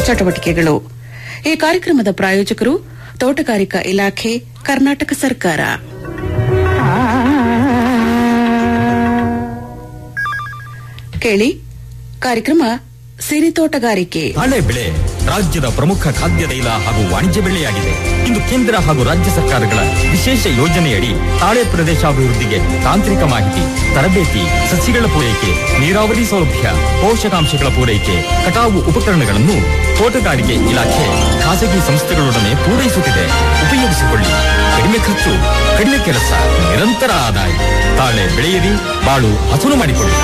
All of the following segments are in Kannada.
ಚಟುವಟಿಕೆಗಳು ಈ ಕಾರ್ಯಕ್ರಮದ ಪ್ರಾಯೋಜಕರು ತೋಟಗಾರಿಕಾ ಇಲಾಖೆ ಕರ್ನಾಟಕ ಸರ್ಕಾರ ಕೇಳಿ ಕಾರ್ಯಕ್ರಮ ಸಿರಿ ತೋಟಗಾರಿಕೆ ತಾಳೆ ಬೆಳೆ ರಾಜ್ಯದ ಪ್ರಮುಖ ಖಾದ್ಯ ತೈಲ ಹಾಗೂ ವಾಣಿಜ್ಯ ಬೆಳೆಯಾಗಿದೆ ಇಂದು ಕೇಂದ್ರ ಹಾಗೂ ರಾಜ್ಯ ಸರ್ಕಾರಗಳ ವಿಶೇಷ ಯೋಜನೆಯಡಿ ತಾಳೆ ಪ್ರದೇಶಾಭಿವೃದ್ಧಿಗೆ ತಾಂತ್ರಿಕ ಮಾಹಿತಿ ತರಬೇತಿ ಸಸಿಗಳ ಪೂರೈಕೆ ನೀರಾವರಿ ಸೌಲಭ್ಯ ಪೋಷಕಾಂಶಗಳ ಪೂರೈಕೆ ಕಟಾವು ಉಪಕರಣಗಳನ್ನು ತೋಟಗಾರಿಕೆ ಇಲಾಖೆ ಖಾಸಗಿ ಸಂಸ್ಥೆಗಳೊಡನೆ ಪೂರೈಸುತ್ತಿದೆ ಉಪಯೋಗಿಸಿಕೊಳ್ಳಿ ಕಡಿಮೆ ಖರ್ಚು ಕಡಿಮೆ ಕೆಲಸ ನಿರಂತರ ಆದಾಯ ತಾಳೆ ಬೆಳೆಯಿರಿ ಬಾಳು ಹಸನು ಮಾಡಿಕೊಳ್ಳಿ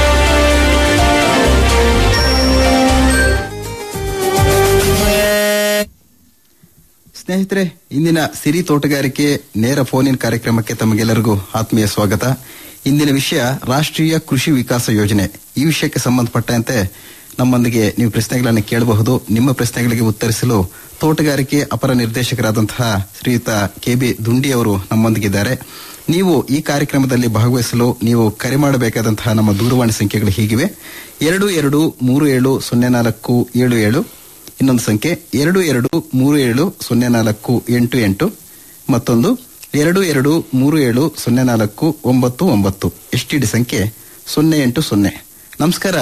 ಸ್ನೇಹಿತರೆ ಇಂದಿನ ಸಿರಿ ತೋಟಗಾರಿಕೆ ನೇರ ಫೋನ್ ಇನ್ ಕಾರ್ಯಕ್ರಮಕ್ಕೆ ತಮಗೆಲ್ಲರಿಗೂ ಆತ್ಮೀಯ ಸ್ವಾಗತ ಇಂದಿನ ವಿಷಯ ರಾಷ್ಟ್ರೀಯ ಕೃಷಿ ವಿಕಾಸ ಯೋಜನೆ ಈ ವಿಷಯಕ್ಕೆ ಸಂಬಂಧಪಟ್ಟಂತೆ ನಮ್ಮೊಂದಿಗೆ ನೀವು ಪ್ರಶ್ನೆಗಳನ್ನು ಕೇಳಬಹುದು ನಿಮ್ಮ ಪ್ರಶ್ನೆಗಳಿಗೆ ಉತ್ತರಿಸಲು ತೋಟಗಾರಿಕೆ ಅಪರ ನಿರ್ದೇಶಕರಾದಂತಹ ಶ್ರೀಯುತ ಕೆ ಬಿ ದುಂಡಿ ಅವರು ನಮ್ಮೊಂದಿಗಿದ್ದಾರೆ ನೀವು ಈ ಕಾರ್ಯಕ್ರಮದಲ್ಲಿ ಭಾಗವಹಿಸಲು ನೀವು ಕರೆ ಮಾಡಬೇಕಾದಂತಹ ನಮ್ಮ ದೂರವಾಣಿ ಸಂಖ್ಯೆಗಳು ಹೀಗಿವೆ ಎರಡು ಎರಡು ಮೂರು ಏಳು ಸೊನ್ನೆ ನಾಲ್ಕು ಏಳು ಏಳು ಇನ್ನೊಂದು ಸಂಖ್ಯೆ ಎರಡು ಎರಡು ಮೂರು ಏಳು ಸೊನ್ನೆ ನಾಲ್ಕು ಎಂಟು ಎಂಟು ಮತ್ತೊಂದು ಎರಡು ಎರಡು ಮೂರು ಏಳು ಸೊನ್ನೆ ನಾಲ್ಕು ಒಂಬತ್ತು ಒಂಬತ್ತು ಎಸ್ ಟಿ ಡಿ ಸಂಖ್ಯೆ ಸೊನ್ನೆ ಎಂಟು ಸೊನ್ನೆ ನಮಸ್ಕಾರ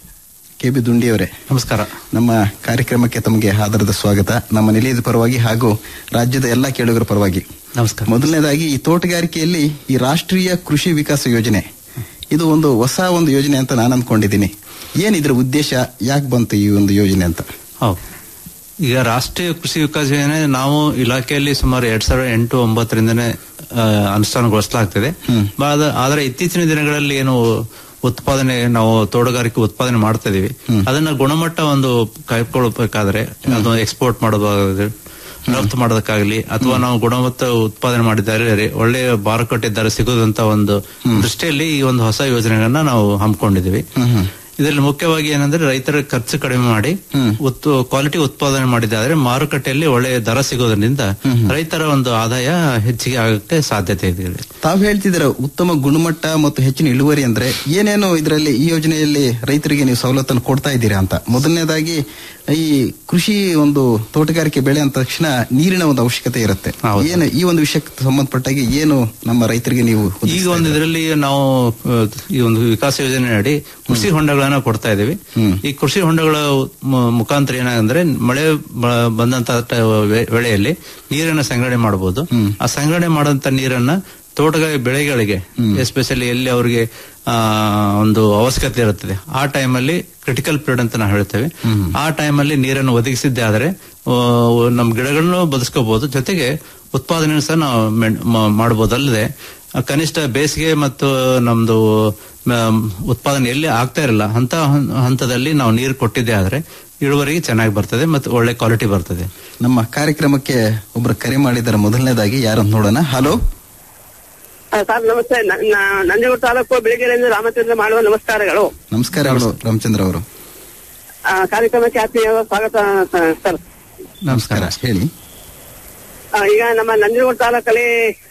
ಕೆ ಬಿ ದುಂಡಿಯವರೇ ನಮಸ್ಕಾರ ನಮ್ಮ ಕಾರ್ಯಕ್ರಮಕ್ಕೆ ತಮಗೆ ಆಧಾರದ ಸ್ವಾಗತ ನಮ್ಮ ನಿಲಯದ ಪರವಾಗಿ ಹಾಗೂ ರಾಜ್ಯದ ಎಲ್ಲ ಕೇಳುಗರ ಪರವಾಗಿ ನಮಸ್ಕಾರ ಮೊದಲನೇದಾಗಿ ಈ ತೋಟಗಾರಿಕೆಯಲ್ಲಿ ಈ ರಾಷ್ಟ್ರೀಯ ಕೃಷಿ ವಿಕಾಸ ಯೋಜನೆ ಇದು ಒಂದು ಹೊಸ ಒಂದು ಯೋಜನೆ ಅಂತ ನಾನು ಅಂದ್ಕೊಂಡಿದ್ದೀನಿ ಏನಿದ್ರ ಉದ್ದೇಶ ಯಾಕೆ ಬಂತು ಈ ಒಂದು ಯೋಜನೆ ಅಂತ ಹೌದು ಈಗ ರಾಷ್ಟ್ರೀಯ ಕೃಷಿ ವಿಕಾಸ ಯೋಜನೆ ನಾವು ಇಲಾಖೆಯಲ್ಲಿ ಸುಮಾರು ಎರಡ್ ಸಾವಿರದ ಎಂಟು ಒಂಬತ್ತರಿಂದನೇ ಆ, ಅನುಷ್ಠಾನಗೊಳಿಸಲಾಗ್ತಿದೆ ಹ್ಮ್. ಬಾದ- ಆದ್ರೆ ಇತ್ತೀಚಿನ ದಿನಗಳಲ್ಲಿ ಏನು ಉತ್ಪಾದನೆ ನಾವು ತೋಟಗಾರಿಕೆ ಉತ್ಪಾದನೆ ಮಾಡ್ತಾ ಇದೀವಿ ಹ್ಮ್. ಅದನ್ನ ಗುಣಮಟ್ಟ ಒಂದು ಕಾಯ್ಕೊಳ್ಬೇಕಾದ್ರೆ ಅದು ಎಕ್ಸ್ಪೋರ್ಟ್ ಮಾಡೋದಾದ್ರೆ ರಫ್ತು ಮಾಡೋದಕ್ಕಾಗಲಿ ಅಥವಾ ನಾವು ಗುಣಮಟ್ಟ ಉತ್ಪಾದನೆ ಮಾಡಿದ್ದಾರೆ ಒಳ್ಳೆಯ ಮಾರುಕಟ್ಟೆ ದರ ಸಿಗೋದಂತ ಒಂದು ದೃಷ್ಟಿಯಲ್ಲಿ ಈ ಒಂದು ಹೊಸ ಯೋಜನೆಗಳನ್ನ ನಾವು ಹಮ್ಮಿಕೊಂಡಿದೀವಿ ಹ್ಮ್ ಹ್ಮ್ ಇದರಲ್ಲಿ ಮುಖ್ಯವಾಗಿ ಏನಂದ್ರೆ ರೈತರ ಖರ್ಚು ಕಡಿಮೆ ಮಾಡಿ ಹ್ಮ್. ಉತ್- ಕ್ವಾಲಿಟಿ ಉತ್ಪಾದನೆ ಮಾಡಿದಾದ್ರೆ ಮಾರುಕಟ್ಟೆಯಲ್ಲಿ ಒಳ್ಳೆಯ ದರ ಸಿಗೋದ್ರಿಂದ ರೈತರ ಒಂದು ಆದಾಯ ಹೆಚ್ಚಿಗೆ ಆಗಕ್ಕೆ ಸಾಧ್ಯತೆ ಇದೆ ತಾವು ಹೇಳ್ತಿದ್ದೀರ ಉತ್ತಮ ಗುಣಮಟ್ಟ ಮತ್ತು ಹೆಚ್ಚಿನ ಇಳುವರಿ ಅಂದ್ರೆ ಏನೇನು ಇದರಲ್ಲಿ ಈ ಯೋಜನೆಯಲ್ಲಿ ರೈತರಿಗೆ ನೀವು ಸವಲತ್ತನ್ನು ಕೊಡ್ತಾ ಇದ್ದೀರಾ ಅಂತ ಮೊದಲನೇದಾಗಿ ಈ ಕೃಷಿ ಒಂದು ತೋಟಗಾರಿಕೆ ಬೆಳೆ ಅಂದ ತಕ್ಷಣ ನೀರಿನ ಒಂದು ಅವಶ್ಯಕತೆ ಇರುತ್ತೆ ಹೌದು. ಏನು ಈ ಒಂದು ವಿಷಯಕ್ಕೆ ಸಂಬಂಧಪಟ್ಟಾಗಿ ಏನು ನಮ್ಮ ರೈತರಿಗೆ ನೀವು ಈಗ ಒದಗಿಸ್ತಾ ಒಂದು ಇದ್ದೀರಾ? ಇದರಲ್ಲಿ ನಾವು ಆ, ಈ ಒಂದು ವಿಕಾಸ ಯೋಜನೆ ಅಡಿ ಕೃಷಿ ಹೊಂಡಗಳನ್ನ ಕೊಡ್ತಾ ಇದೀವಿ ಹ್ಮ್. ಈ ಕೃಷಿ ಹೊಂಡಗಳ ಮು- ಮುಖಾಂತರ ಏನಾಗಂದ್ರೆ ಮಳೆ ಬ- ಬಂದಂತ ಟ- ವೆ- ವೇಳೆಯಲ್ಲಿ ನೀರನ್ನ ಸಂಗ್ರಹಣೆ ಮಾಡಬಹುದು ಆ ಸಂಗ್ರಹಣೆ ಮಾಡಂತ ನೀರನ್ನ ತೋಟಗಾರಿಕೆ ಬೆಳೆಗಳಿಗೆ ಎಸ್ಪೆಷಲಿ ಎಲ್ಲಿ ಅವರಿಗೆ ಆ, ಒಂದು ಅವಶ್ಯಕತೆ ಇರುತ್ತದೆ ಆ ಟೈಮಲ್ಲಿ ಕ್ರಿಟಿಕಲ್ ಪೀರಿಯಡ್ ಅಂತ ನಾವು ಹೇಳ್ತೇವೆ ಆ ಟೈಮಲ್ಲಿ ನೀರನ್ನು ಒದಗಿಸಿದ್ದೆ ಆದ್ರೆ ಆ, ನಮ್ಮ ಗಿಡಗಳನ್ನು ಬದುಕೋಬಹುದು ಜೊತೆಗೆ ಉತ್ಪಾದನೆ ಸಹ ನಾವು ಮೆನ್- ಮ- ಮಾಡಬಹುದಲ್ಲದೆ ಆ, ಕನಿಷ್ಠ ಬೇಸಿಗೆ ಮತ್ತು ನಮ್ದು ಮ- ಉತ್ಪಾದನೆ ಎಲ್ಲಿ ಆಗ್ತಾ ಇರಲ್ಲ ಅಂತ ಹಂ- ಹಂತದಲ್ಲಿ ನಾವು ನೀರು ಕೊಟ್ಟಿದ್ದೆ ಆದ್ರೆ ಇಳುವರಿ ಚೆನ್ನಾಗಿ ಬರ್ತದೆ ಮತ್ತು ಒಳ್ಳೆ ಕ್ವಾಲಿಟಿ ಬರ್ತದೆ ನಮ್ಮ ಕಾರ್ಯಕ್ರಮಕ್ಕೆ ಒಬ್ರು ಕರೆ ಮಾಡಿದ್ದಾರೆ ಮೊದಲನೇದಾಗಿ ಯಾರಂತ ನೋಡೋಣ ಹಲೋ ಆ, ಸರ್ ನಮಸ್ತೆ ನ- ನ- ನಂಜನಗೂಡು ತಾಲೂಕು ಬೆಳಗ್ಗೆಯಿಂದ ರಾಮಚಂದ್ರ ಮಾಡುವ ನಮಸ್ಕಾರಗಳು ನಮಸ್ಕಾರಗಳು ರಾಮಚಂದ್ರ ಅವರು ಆ, ಕಾರ್ಯಕ್ರಮಕ್ಕೆ ಆತ್ಮೀಯ ಸ್ವಾಗತ ಸ- ಸರ್ ನಮಸ್ಕಾರ ಹೇಳಿ ಆ, ಈಗ ನಮ್ಮ ನಂಜನಗೂಡು ತಾಲೂಕಲ್ಲಿ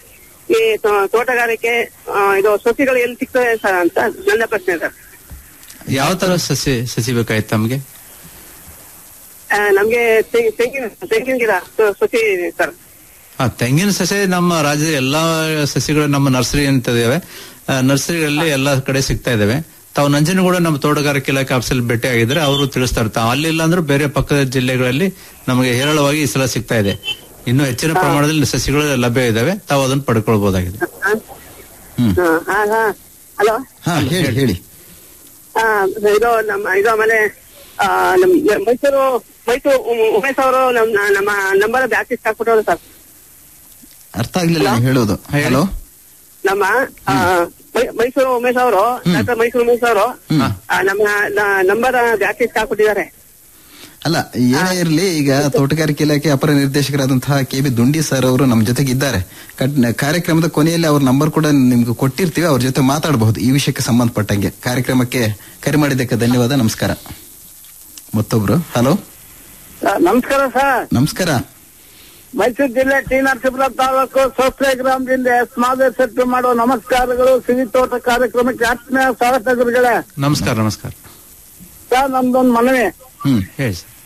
ಈ ತೋ- ತೋಟಗಾರಿಕೆ ಆ, ಇದು ಸಸಿಗಳು ಎಲ್ಲಿ ಸಿಗ್ತದೆ ಸರ್ ಅಂತ ನನ್ನ ಪ್ರಶ್ನೆ ಸರ್ ಯಾವ ತರ ಸಸಿ ಸಸಿ ಬೇಕಾಯ್ತು ತಮಗೆ ಆ, ನಮ್ಗೆ ತೆಂಗಿ- ತೆಂಗಿನ ತೆಂಗಿನ ಗಿಡ ಸ- ಸಸಿ ಇದೆ ಸರ್ ಆ, ತೆಂಗಿನ ಸಸಿ ನಮ್ಮ ರಾಜ್ಯದ ಎಲ್ಲಾ ಸಸಿಗಳು ನಮ್ಮ ನರ್ಸರಿ ಅಂತ ಇದಾವೆ ಆ, ನರ್ಸರಿಗಳಲ್ಲಿ ಎಲ್ಲಾ ಕಡೆ ಸಿಗ್ತಾ ಇದಾವೆ ತಾವು ನಂಜನಗೂಡ ನಮ್ಮ ತೋಟಗಾರಿಕೆ ಇಲಾಖೆ ಆಫೀಸಲ್ಲಿ ಭೇಟಿ ಆಗಿದ್ರೆ ಅವರು ತಿಳಿಸ್ತಾ ಇರ್ತಾರೆ ಅಲ್ಲಿ ಇಲ್ಲ ಅಂದ್ರೆ ಬೇರೆ ಪಕ್ಕದ ಜಿಲ್ಲೆಗಳಲ್ಲಿ ನಮಗೆ ಹೇರಳವಾಗಿ ಈ ಸಲ ಸಿಗ್ತಾ ಇದೆ ಇನ್ನು ಹೆಚ್ಚಿನ ಪ್ರಮಾಣದಲ್ಲಿ ಸಸಿಗಳು ಲಭ್ಯ ಇದಾವೆ ತಾವು ಅದನ್ನು ಪಡ್ಕೊಳ್ಬಹುದಾಗಿದೆ ಹ್ಮ್ ಹಲೋ ಹಾ ಹೇಳಿ ಹೇಳಿ ಇದು ನಮ್ಮ ಇದು ಆಮೇಲೆ ಆ, ನಮ್ ಮೈಸೂರು ಮೈಸೂರು ಉ- ಉಮೇಶ್ ಅವರು ನಮ್ ನಮ್ಮ ನಂಬರ್ ಬ್ಯಾಕ್ ಹಾಕ್ಬಿಟ್ಟವ್ರು ಸರ್ ಅರ್ಥ ಆಗ್ಲಿಲ್ಲ ನೀವು ಹೇಳೋದು ಹೇಳಿ. ಹಲೋ ನಮ್ಮ ಆ, ಮೈ- ಮೈಸೂರು ಉಮೇಶ್ ಅವರು ಡಾಕ್ಟರ್ ಮೈಸೂರು ಉಮೇಶ್ ಅವರು ಆ, ನಮ್ಮ ನಂಬರ್ ಬ್ಯಾಕ್ ಹಾಕ್ಬಿಟ್ಟಿದ್ದಾರೆ ಅಲ್ಲ ಏನೇ ಇರಲಿ ಈಗ ತೋಟಗಾರಿಕೆ ಇಲಾಖೆ ಅಪರ ನಿರ್ದೇಶಕರಾದಂತಹ ಕೆ ಬಿ ದುಂಡಿ ಸರ್ ಅವರು ನಮ್ಮ ಜೊತೆಗೆ ಇದ್ದಾರೆ ಕಡ್- ಕಾರ್ಯಕ್ರಮದ ಕೊನೆಯಲ್ಲಿ ಅವ್ರ ನಂಬರ್ ಕೂಡ ನಿಮ್ಗೆ ಕೊಟ್ಟಿರ್ತೀವಿ ಅವ್ರ ಜೊತೆ ಮಾತಾಡಬಹುದು ಈ ವಿಷಯಕ್ಕೆ ಸಂಬಂಧಪಟ್ಟಂಗೆ ಕಾರ್ಯಕ್ರಮಕ್ಕೆ ಕರೆ ಮಾಡಿದ್ದಕ್ಕೆ ಧನ್ಯವಾದ ನಮಸ್ಕಾರ ಮತ್ತೊಬ್ರು ಹಲೋ ನಮಸ್ಕಾರ ಸರ್ ನಮಸ್ಕಾರ ಮೈಸೂರು ಜಿಲ್ಲೆ ಟಿ ನರಸೀಪುರ ತಾಲೂಕು ಸೋಸ್ಲೆ ಗ್ರಾಮದಿಂದ ಎಸ್ ಮಾದೇಶೆಟ್ಟಿ ಮಾಡುವ ನಮಸ್ಕಾರಗಳು ಸಿರಿ ತೋಟ ಕಾರ್ಯಕ್ರಮಕ್ಕೆ ಆತ್ಮೀಯ ಸ್ವಾಗತ ಗುರುಗಳೇ ನಮಸ್ಕಾರ ನಮಸ್ಕಾರ ಸರ್ ನಮ್ದೊಂದು ಮನವಿ ಹ್ಮ್ ಹೇಳಿ ಸರ್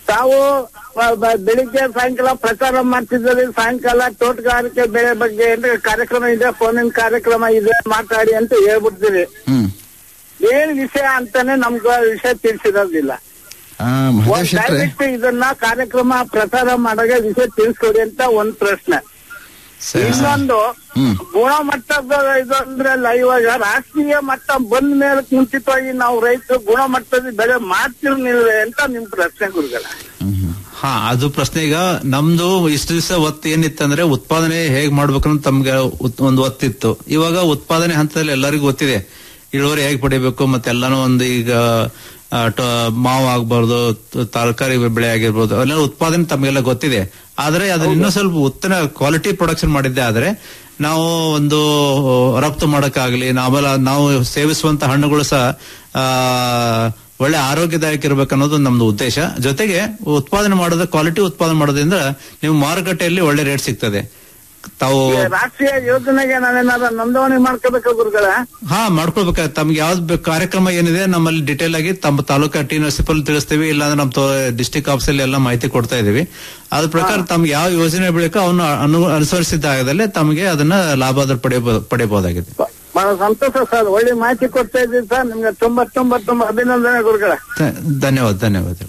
ತಾವು ಬ- ಬ- ಬೆಳಿಗ್ಗೆ ಸಾಯಂಕಾಲ ಪ್ರಚಾರ ಮಾಡ್ತಿದ್ದೀರಿ ಸಾಯಂಕಾಲ ತೋಟಗಾರಿಕೆ ಬೆಳೆ ಬಗ್ಗೆ ಅಂದ್ರೆ ಕಾರ್ಯಕ್ರಮ ಇದೆ ಫೋನಿನ ಕಾರ್ಯಕ್ರಮ ಇದೆ ಮಾತಾಡಿ ಅಂತ ಹೇಳ್ಬಿಡ್ತೀರಿ ಹ್ಮ್ ಏನ್ ವಿಷಯ ಅಂತಾನೆ ನಮ್ಗ ವಿಷಯ ತಿಳಿಸಿರೋದಿಲ್ಲ ಆ ಮಹದೇವ್ ಒಂದ್ ಶೆಟ್ರೆ ದಯವಿಟ್ಟು ಇದನ್ನ ಕಾರ್ಯಕ್ರಮ ಪ್ರಚಾರ ಮಾಡಾಗ ವಿಷಯ ತಿಳಿಸ್ಕೊಡಿ ಅಂತ ಒಂದ್ ಪ್ರಶ್ನೆ ಸರಿ ಇನ್ನೊಂದು ಹ್ಮ್. ಗುಣಮಟ್ಟದ ಇದು ಅಂದ್ರಲ್ಲ ಇವಾಗ ರಾಷ್ಟ್ರೀಯ ಮಟ್ಟ ಬಂದ ಮೇಲೆ ಮುಂಚಿತವಾಗಿ ನಾವು ರೈತರು ಗುಣಮಟ್ಟದ ಬೆಳೆ ಮಾಡ್ತಿರ್ನಿಲ್ವೇ ಅಂತ ನಿಮ್ ಪ್ರಶ್ನೆ ಗುರುಗಳ ಹಾ ಅದು ಪ್ರಶ್ನೆ ಈಗ ನಮ್ದು ಇಷ್ಟು ದಿವಸ ಒತ್ತು ಏನಿತ್ತಂದ್ರೆ ಉತ್ಪಾದನೆ ಹೇಗ್ ಮಾಡ್ಬೇಕು ಅಂತ ತಮ್ಗೆ ಉತ್- ಒಂದು ಒತ್ತಿತ್ತು ಇವಾಗ ಉತ್ಪಾದನೆ ಹಂತದಲ್ಲಿ ಎಲ್ಲರಿಗೂ ಗೊತ್ತಿದೆ ಇಳುವರಿ ಹೇಗ್ ಪಡಿಬೇಕು ಮತ್ತೆ ಎಲ್ಲಾನು ಒಂದು ಈಗ ಆ, ಟ- ಮಾವು ಆಗ್ಬಾರ್ದು ತ- ತರಕಾರಿ ಬೆಳೆ ಆಗಿರ್ಬೋದು ಅವೆಲ್ಲ ಉತ್ಪಾದನೆ ತಮಗೆಲ್ಲ ಗೊತ್ತಿದೆ ಆದ್ರೆ ಅದನ್ನ ಇನ್ನೂ ಸ್ವಲ್ಪ ಉತ್ತಮ ಕ್ವಾಲಿಟಿ ಪ್ರೊಡಕ್ಷನ್ ಮಾಡಿದ್ದೆ ಆದ್ರೆ ನಾವು ಒಂದು ರಫ್ತು ಮಾಡಕ್ಕಾಗ್ಲಿ ನಾವೆಲ್ಲ ನಾವು ಸೇವಿಸುವಂತ ಹಣ್ಣುಗಳು ಸಹ ಆ, ಒಳ್ಳೆ ಆರೋಗ್ಯದಾಯಕ ಇರ್ಬೇಕು ಅನ್ನೋದು ನಮ್ದು ಉದ್ದೇಶ ಜೊತೆಗೆ ಉತ್ಪಾದನೆ ಮಾಡೋದು ಕ್ವಾಲಿಟಿ ಉತ್ಪಾದನೆ ಮಾಡೋದ್ರಿಂದ ನೀವು ಮಾರುಕಟ್ಟೆಯಲ್ಲಿ ಒಳ್ಳೆ ರೇಟ್ ಸಿಗ್ತದೆ ತಾವು ಈ ರಾಷ್ಟ್ರೀಯ ಯೋಜನೆಗೆ ನಾವೇನಾದ್ರು ನೋಂದಣಿ ಮಾಡ್ಕೋಬೇಕು ಗುರುಗಳ ಹಾ ಮಾಡ್ಕೊಳ್ಬೇಕು ತಮ್ಗೆ ಯಾವ್ದು ಬೆ- ಕಾರ್ಯಕ್ರಮ ಏನಿದೆ ನಮ್ಮಲ್ಲಿ ಡಿಟೇಲ್ ಆಗಿ ತಮ್ಮ ತಾಲೂಕಾ ಟಿ ನರಸೀಪುರ ತಿಳಿಸ್ತೀವಿ ಇಲ್ಲಾಂದ್ರೆ ನಮ್ಮ ಡಿಸ್ಟಿಕ್ ಆಫೀಸಲ್ಲಿ ಎಲ್ಲ ಮಾಹಿತಿ ಕೊಡ್ತಾ ಇದೀವಿ ಅದ್ರ ಪ್ರಕಾರ ತಮ್ಗೆ ಯಾವ ಯೋಜನೆ ಬೇಕೋ ಅವನ್ನ ಅನು ಅನುಸರಿಸಿದ್ದಾಗದಲ್ಲೇ ತಮಗೆ ಅದನ್ನ ಲಾಭ ಅದ್ರ ಪಡೆಯಬಹುದು ಪಡೆಯಬಹುದಾಗಿದೆ ಬಹಳ ಸಂತೋಷ ಸರ್ ಒಳ್ಳೆ ಮಾಹಿತಿ ಕೊಡ್ತಾ ಇದ್ದೀವಿ ಸರ್ ನಿಮ್ಗೆ ತುಂಬಾ ತುಂಬಾ ತುಂಬಾ ಅಭಿನಂದನೆ ಗುರುಗಳ ಧ- ಧನ್ಯವಾದ ಧನ್ಯವಾದಗಳು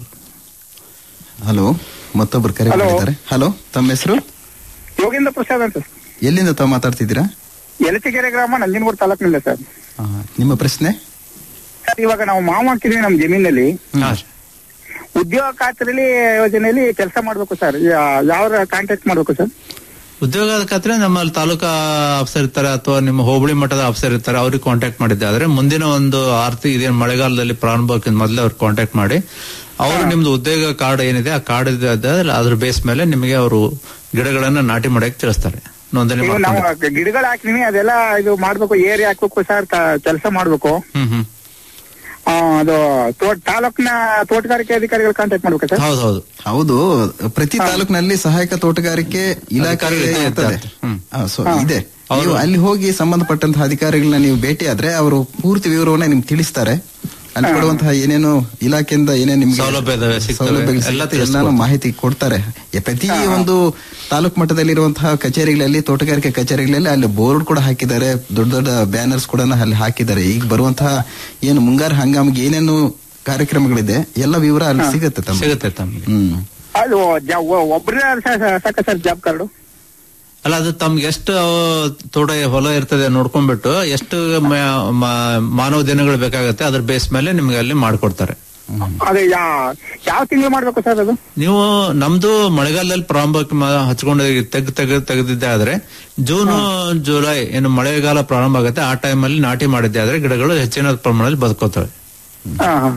ಹಲೋ ಮತ್ತೊಬ್ರು ಕರೆ Hello. ಮಾಡಿದ್ದಾರೆ ಹಲೋ ತಮ್ಮ ಹೆಸರು ಯೋಗೇಂದ್ರ ಪ್ರಸಾದ್ ಅಂತ ಎಲ್ಲಿಂದ ತಾವು ಮಾತಾಡ್ತಿದ್ದೀರಾ ಯಲಚಿಗೆರೆ ಗ್ರಾಮ ನಂಜನಗೂಡು ತಾಲೂಕಿನಿಂದ ಸರ್ ಆ, ನಿಮ್ಮ ಪ್ರಶ್ನೆ ಸರ್ ಇವಾಗ ನಾವು ಮಾವು ಹಾಕಿದೀವಿ ನಮ್ಮ ಜಮೀನಲ್ಲಿ ಹಾ ಉದ್ಯೋಗ ಖಾತ್ರಿಲಿ ಯೋಜನೆಯಲ್ಲಿ ಕೆಲಸ ಮಾಡ್ಬೇಕು ಸರ್ ಯಾ- ಯಾವ ಕಾಂಟ್ಯಾಕ್ಟ್ ಮಾಡ್ಬೇಕು ಸರ್ ಉದ್ಯೋಗ ಖಾತ್ರಿ ನಮ್ಮಲ್ಲಿ ತಾಲೂಕಾ ಆಫೀಸರ್ ಇರ್ತಾರೆ ಅಥವಾ ನಿಮ್ಮ ಹೋಬಳಿ ಮಟ್ಟದ ಆಫೀಸರ್ ಇರ್ತಾರೆ ಅವ್ರಿಗೆ ಕಾಂಟ್ಯಾಕ್ಟ್ ಮಾಡಿದ್ದೆ ಆದ್ರೆ ಮುಂದಿನ ಒಂದು ಆರ್ಥಿಕ ಇದೇನು ಮಳೆಗಾಲದಲ್ಲಿ ಪ್ರಾರಂಭಕ್ಕಿಂತ ಮೊದಲೇ ಅವ್ರಿಗೆ ಕಾಂಟ್ಯಾಕ್ಟ್ ಮಾಡಿ ಅವರು ನಿಮ್ದು ಉದ್ಯೋಗ ಕಾರ್ಡ್ ಏನಿದೆ ಆ ಕಾರ್ಡ್ ಅದ್ರ ಬೇಸ್ ಮೇಲೆ ನಿಮಗೆ ಅವರು ಗಿಡಗಳನ್ನ ನಾಟಿ ಮಾಡಕ್ಕೆ ತಿಳಿಸ್ತಾರೆ ನೋಂದಣಿ ಈಗ ನಾವು ಮಾಡ್ಕೊಂಡು ಗಿಡಗಳು ಹಾಕಿದೀವಿ ಅದೆಲ್ಲ ಇದು ಮಾಡ್ಬೇಕು ಏರಿ ಹಾಕ್ಬೇಕು ಸರ್ ಕೆಲಸ ಮಾಡ್ಬೇಕು ಹ್ಮ್ ಹ್ಮ್ ಆ, ಅದು ತೋಟ ತಾಲೂಕಿನ ತೋಟಗಾರಿಕೆ ಅಧಿಕಾರಿಗಳು ಕಾಂಟ್ಯಾಕ್ಟ್ ಮಾಡ್ಬೇಕು ಸರ್ ಹೌದು ಹೌದು ಹೌದು ಪ್ರತಿ ತಾಲೂಕಿನಲ್ಲಿ ಸಹಾಯಕ ತೋಟಗಾರಿಕೆ ಇಲಾಖೆ ಅಧಿಕಾರಿಗಳು ಇರ್ತದೆ ಇರ್ತಾರೆ. ಹ್ಮ್. ಆ, ಸೊ ಇದೆ ಅವರು- ನೀವು ಅಲ್ಲಿ ಹೋಗಿ ಸಂಬಂಧಪಟ್ಟಂತಹ ಅಧಿಕಾರಿಗಳನ್ನ ನೀವು ಭೇಟಿ ಆದ್ರೆ ಅವರು ಪೂರ್ತಿ ವಿವರವನ್ನ ನಿಮ್ಗೆ ತಿಳಿಸ್ತಾರೆ ಅಲ್ಲಿ ಕೊಡುವಂತಹ ಏನೇನು ಇಲಾಖೆಯಿಂದ ಏನೇನು ನಿಮ್ಗೆ ಸೌಲಭ್ಯ ಇದಾವೆ, ಸಿಗ್ತವೆ. ಸೌಲಭ್ಯಗಳು ಎಲ್ಲ ಸಿಗ್ತವೆ, ತಿಳಿಸ್ಕೊಡ್ತಾರೆ. ಎಲ್ಲಾನು ಮಾಹಿತಿ ಕೊಡ್ತಾರೆ ಎ, ಪ್ರತಿ ಒಂದು ತಾಲೂಕು ಮಟ್ಟದಲ್ಲಿರುವಂತಹ ಕಚೇರಿಗಳಲ್ಲಿ ತೋಟಗಾರಿಕೆ ಕಚೇರಿಗಳಲ್ಲಿ ಅಲ್ಲಿ ಬೋರ್ಡ್ ಕೂಡ ಹಾಕಿದ್ದಾರೆ ದೊಡ್ಡ ದೊಡ್ಡ ಬ್ಯಾನರ್ಸ್ ಕೂಡ ಅಲ್ಲಿ ಹಾಕಿದ್ದಾರೆ ಈಗ ಬರುವಂತಹ ಏನು ಮುಂಗಾರು ಹಂಗಾಮಿಗೆ ಏನೇನು ಕಾರ್ಯಕ್ರಮಗಳಿದೆ ಎಲ್ಲ ವಿವರ ಅಲ್ಲಿ ಸಿಗುತ್ತೆ ತಮ್ಮ ಸಿಗುತ್ತೆ ತಮ್ಗೆ ಹ್ಮ್ ಅದು ಒಬ್ಬರೇ ಸಾಕ ಸರ್ ಜಾಬ್ ಕಾರ್ಡು ಅಲ್ಲ ಅದು ತಮ್ಗೆ ಎಷ್ಟು ತೋಟ ಹೊಲ ಇರ್ತದೆ ನೋಡ್ಕೊಂಡ್ಬಿಟ್ಟು ಎಷ್ಟು ಮ- ಮ- ಮಾನವ ದಿನಗಳು ಬೇಕಾಗುತ್ತೆ ಅದ್ರ ಬೇಸ್ ಮೇಲೆ ನಿಮ್ಗೆ ಅಲ್ಲಿ ಮಾಡ್ಕೊಡ್ತಾರೆ ಅದು ಯಾ- ಯಾವ ತಿಂಗಳು ಮಾಡ್ಬೇಕು ಸರ್ ಅದು ನೀವು ನಮ್ದು ಮಳೆಗಾಲದಲ್ಲಿ ಪ್ರಾರಂಭಕ್ಕೆ ಮ- ಹಚ್ಕೊಂಡು ತೆಗ್ ತೆಗ್ ತೆಗೆದಿದ್ದೆ ಆದ್ರೆ ಜೂನ್ ಜುಲೈ ಏನು ಮಳೆಗಾಲ ಪ್ರಾರಂಭ ಆಗುತ್ತೆ ಆ ಟೈಮಲ್ಲಿ ನಾಟಿ ಮಾಡಿದ್ದೆ ಆದ್ರೆ ಗಿಡಗಳು ಹೆಚ್ಚಿನ ಪ್ರಮಾಣದಲ್ಲಿ ಬದುಕೋತವೆ ಹಾ ಹಾ